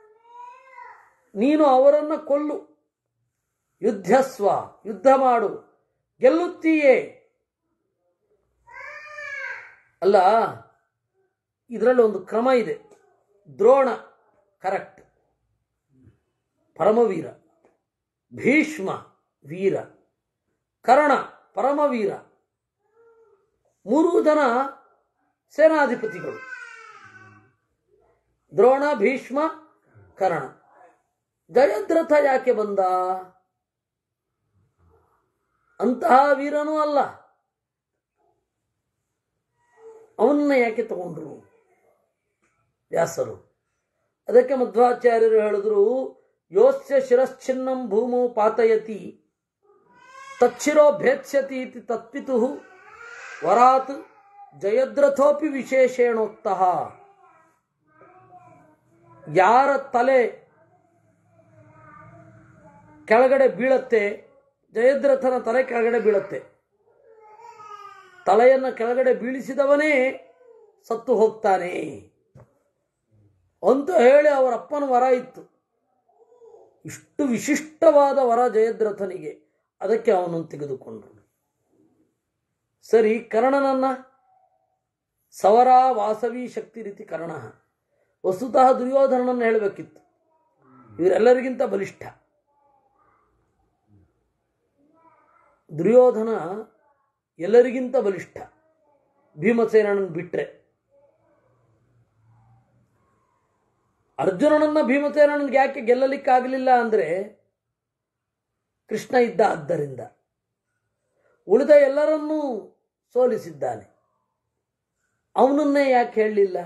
ನೀನು ಅವರನ್ನು ಕೊಲ್ಲು ಯುದ್ಧಸ್ವ ಯುದ್ಧ ಮಾಡು ಗೆಲ್ಲುತ್ತೀಯೇ ಅಲ್ಲ ಇದರಲ್ಲಿ ಒಂದು ಕ್ರಮ ಇದೆ ದ್ರೋಣ ಕರೆಕ್ಟ್ ಪರಮವೀರ ಭೀಷ್ಮ ವೀರ ಕರ್ಣ ಪರಮವೀರ ಮೂರು ಜನ ಸೇನಾಧಿಪತಿಗಳು ದ್ರೋಣ ಭೀಷ್ಮ ಕರ್ಣ ಜಯದ್ರಥ ಯಾಕೆ ಬಂದ ಅಂತಹ ವೀರನೂ ಅಲ್ಲ ಅವನ್ನ ಯಾಕೆ ತಗೊಂಡ್ರು ವ್ಯಾಸರು ಅದಕ್ಕೆ ಮಧ್ವಾಚಾರ್ಯರು ಹೇಳಿದ್ರು ಯೋಸ್ಯ ಶಿರಶ್ಚಿನ್ನಂ ಭೂಮೌ ಪಾತಯತಿ ತಚ್ಚಿರೋ ಭೇತ್ಸ್ಯತಿ ಇತಿ ತತ್ಪಿತು ವರಾತ್ ಜಯದ್ರಥೋಪಿ ವಿಶೇಷೇಣೋಕ್ತಃ ಯಾರ ತಲೆ ಕೆಳಗಡೆ ಬೀಳತ್ತೆ ಜಯದ್ರಥನ ತಲೆ ಕೆಳಗಡೆ ಬೀಳತ್ತೆ ತಲೆಯನ್ನು ಕೆಳಗಡೆ ಬೀಳಿಸಿದವನೇ ಸತ್ತು ಹೋಗ್ತಾನೆ ಅಂತ ಹೇಳಿ ಅವರ ಅಪ್ಪನ ವರ ಇತ್ತು ಇಷ್ಟು ವಿಶಿಷ್ಟವಾದ ವರ ಜಯದ್ರಥನಿಗೆ ಅದಕ್ಕೆ ಅವನನ್ನು ತೆಗೆದುಕೊಂಡರು ಸರಿ ಕರ್ಣನನ್ನ ಸವರ ವಾಸವಿ ಶಕ್ತಿ ರೀತಿ ಕರ್ಣ ವಸ್ತುತಃ ದುರ್ಯೋಧನನನ್ನು ಹೇಳಬೇಕಿತ್ತು ಇವರೆಲ್ಲರಿಗಿಂತ ಬಲಿಷ್ಠ ದುರ್ಯೋಧನ ಎಲ್ಲರಿಗಿಂತ ಬಲಿಷ್ಠ ಭೀಮಸೇನನನ್ನು ಬಿಟ್ರೆ ಅರ್ಜುನನನ್ನ ಭೀಮಸೇನನಿಗೆ ಯಾಕೆ ಗೆಲ್ಲಲಿಕ್ಕಾಗಲಿಲ್ಲ ಅಂದರೆ ಕೃಷ್ಣ ಇದ್ದ ಆದ್ದರಿಂದ ಉಳಿದ ಎಲ್ಲರನ್ನೂ ಸೋಲಿಸಿದ್ದಾನೆ ಅವನನ್ನೇ ಯಾಕೆ ಹೇಳಲಿಲ್ಲ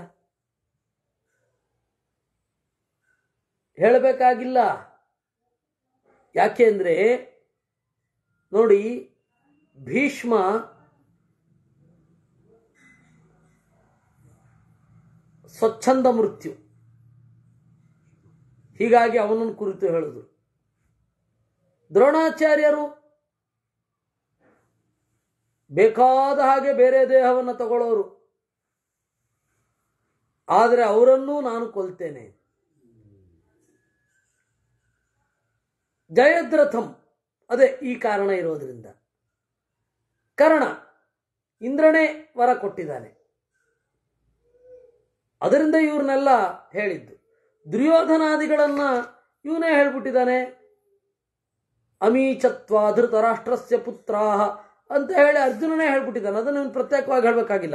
ಹೇಳಬೇಕಾಗಿಲ್ಲ ಯಾಕೆ ಅಂದರೆ ನೋಡಿ ಭೀಷ್ಮ ಸ್ವಚ್ಛಂದ ಮೃತ್ಯು ಹೀಗಾಗಿ ಅವನನ್ನು ಕುರಿತು ಹೇಳಿದ್ರು ದ್ರೋಣಾಚಾರ್ಯರು ಬೇಕಾದ ಹಾಗೆ ಬೇರೆ ದೇಹವನ್ನು ತಗೊಳ್ಳೋರು ಆದರೆ ಅವರನ್ನೂ ನಾನು ಕೊಲ್ತೇನೆ ಜಯದ್ರಥಂ ಅದೇ ಈ ಕಾರಣ ಇರೋದ್ರಿಂದ ಕರ್ಣ ಇಂದ್ರನೇ ವರ ಕೊಟ್ಟಿದ್ದಾನೆ ಅದರಿಂದ ಇವ್ರನ್ನೆಲ್ಲ ಹೇಳಿದ್ದು ದುರ್ಯೋಧನಾದಿಗಳನ್ನ ಇವನೇ ಹೇಳ್ಬಿಟ್ಟಿದ್ದಾನೆ ಅಮೀಚತ್ವ ಧೃತರಾಷ್ಟ್ರಸ್ಯ ಪುತ್ರಾಹ ಅಂತ ಹೇಳಿ ಅರ್ಜುನನೇ ಹೇಳ್ಬಿಟ್ಟಿದ್ದಾನೆ ಅದನ್ನು ಇವನು ಪ್ರತ್ಯೇಕವಾಗಿ ಹೇಳಬೇಕಾಗಿಲ್ಲ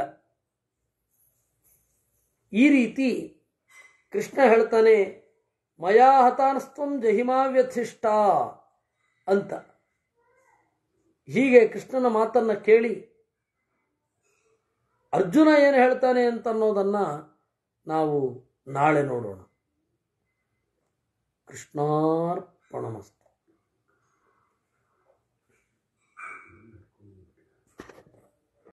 ಈ ರೀತಿ ಕೃಷ್ಣ ಹೇಳ್ತಾನೆ ಮಯಾ ಹತಾನಸ್ತ್ವಂ ಜಹಿಮಾವ್ಯಥಿಷ್ಠ ಅಂತ ಹೀಗೆ ಕೃಷ್ಣನ ಮಾತನ್ನ ಕೇಳಿ ಅರ್ಜುನ ಏನು ಹೇಳ್ತಾನೆ ಅಂತ ಅನ್ನೋದನ್ನ ನಾವು ನಾಳೆ ನೋಡೋಣ ಕೃಷ್ಣಾರ್ಪಣಮಸ್ತು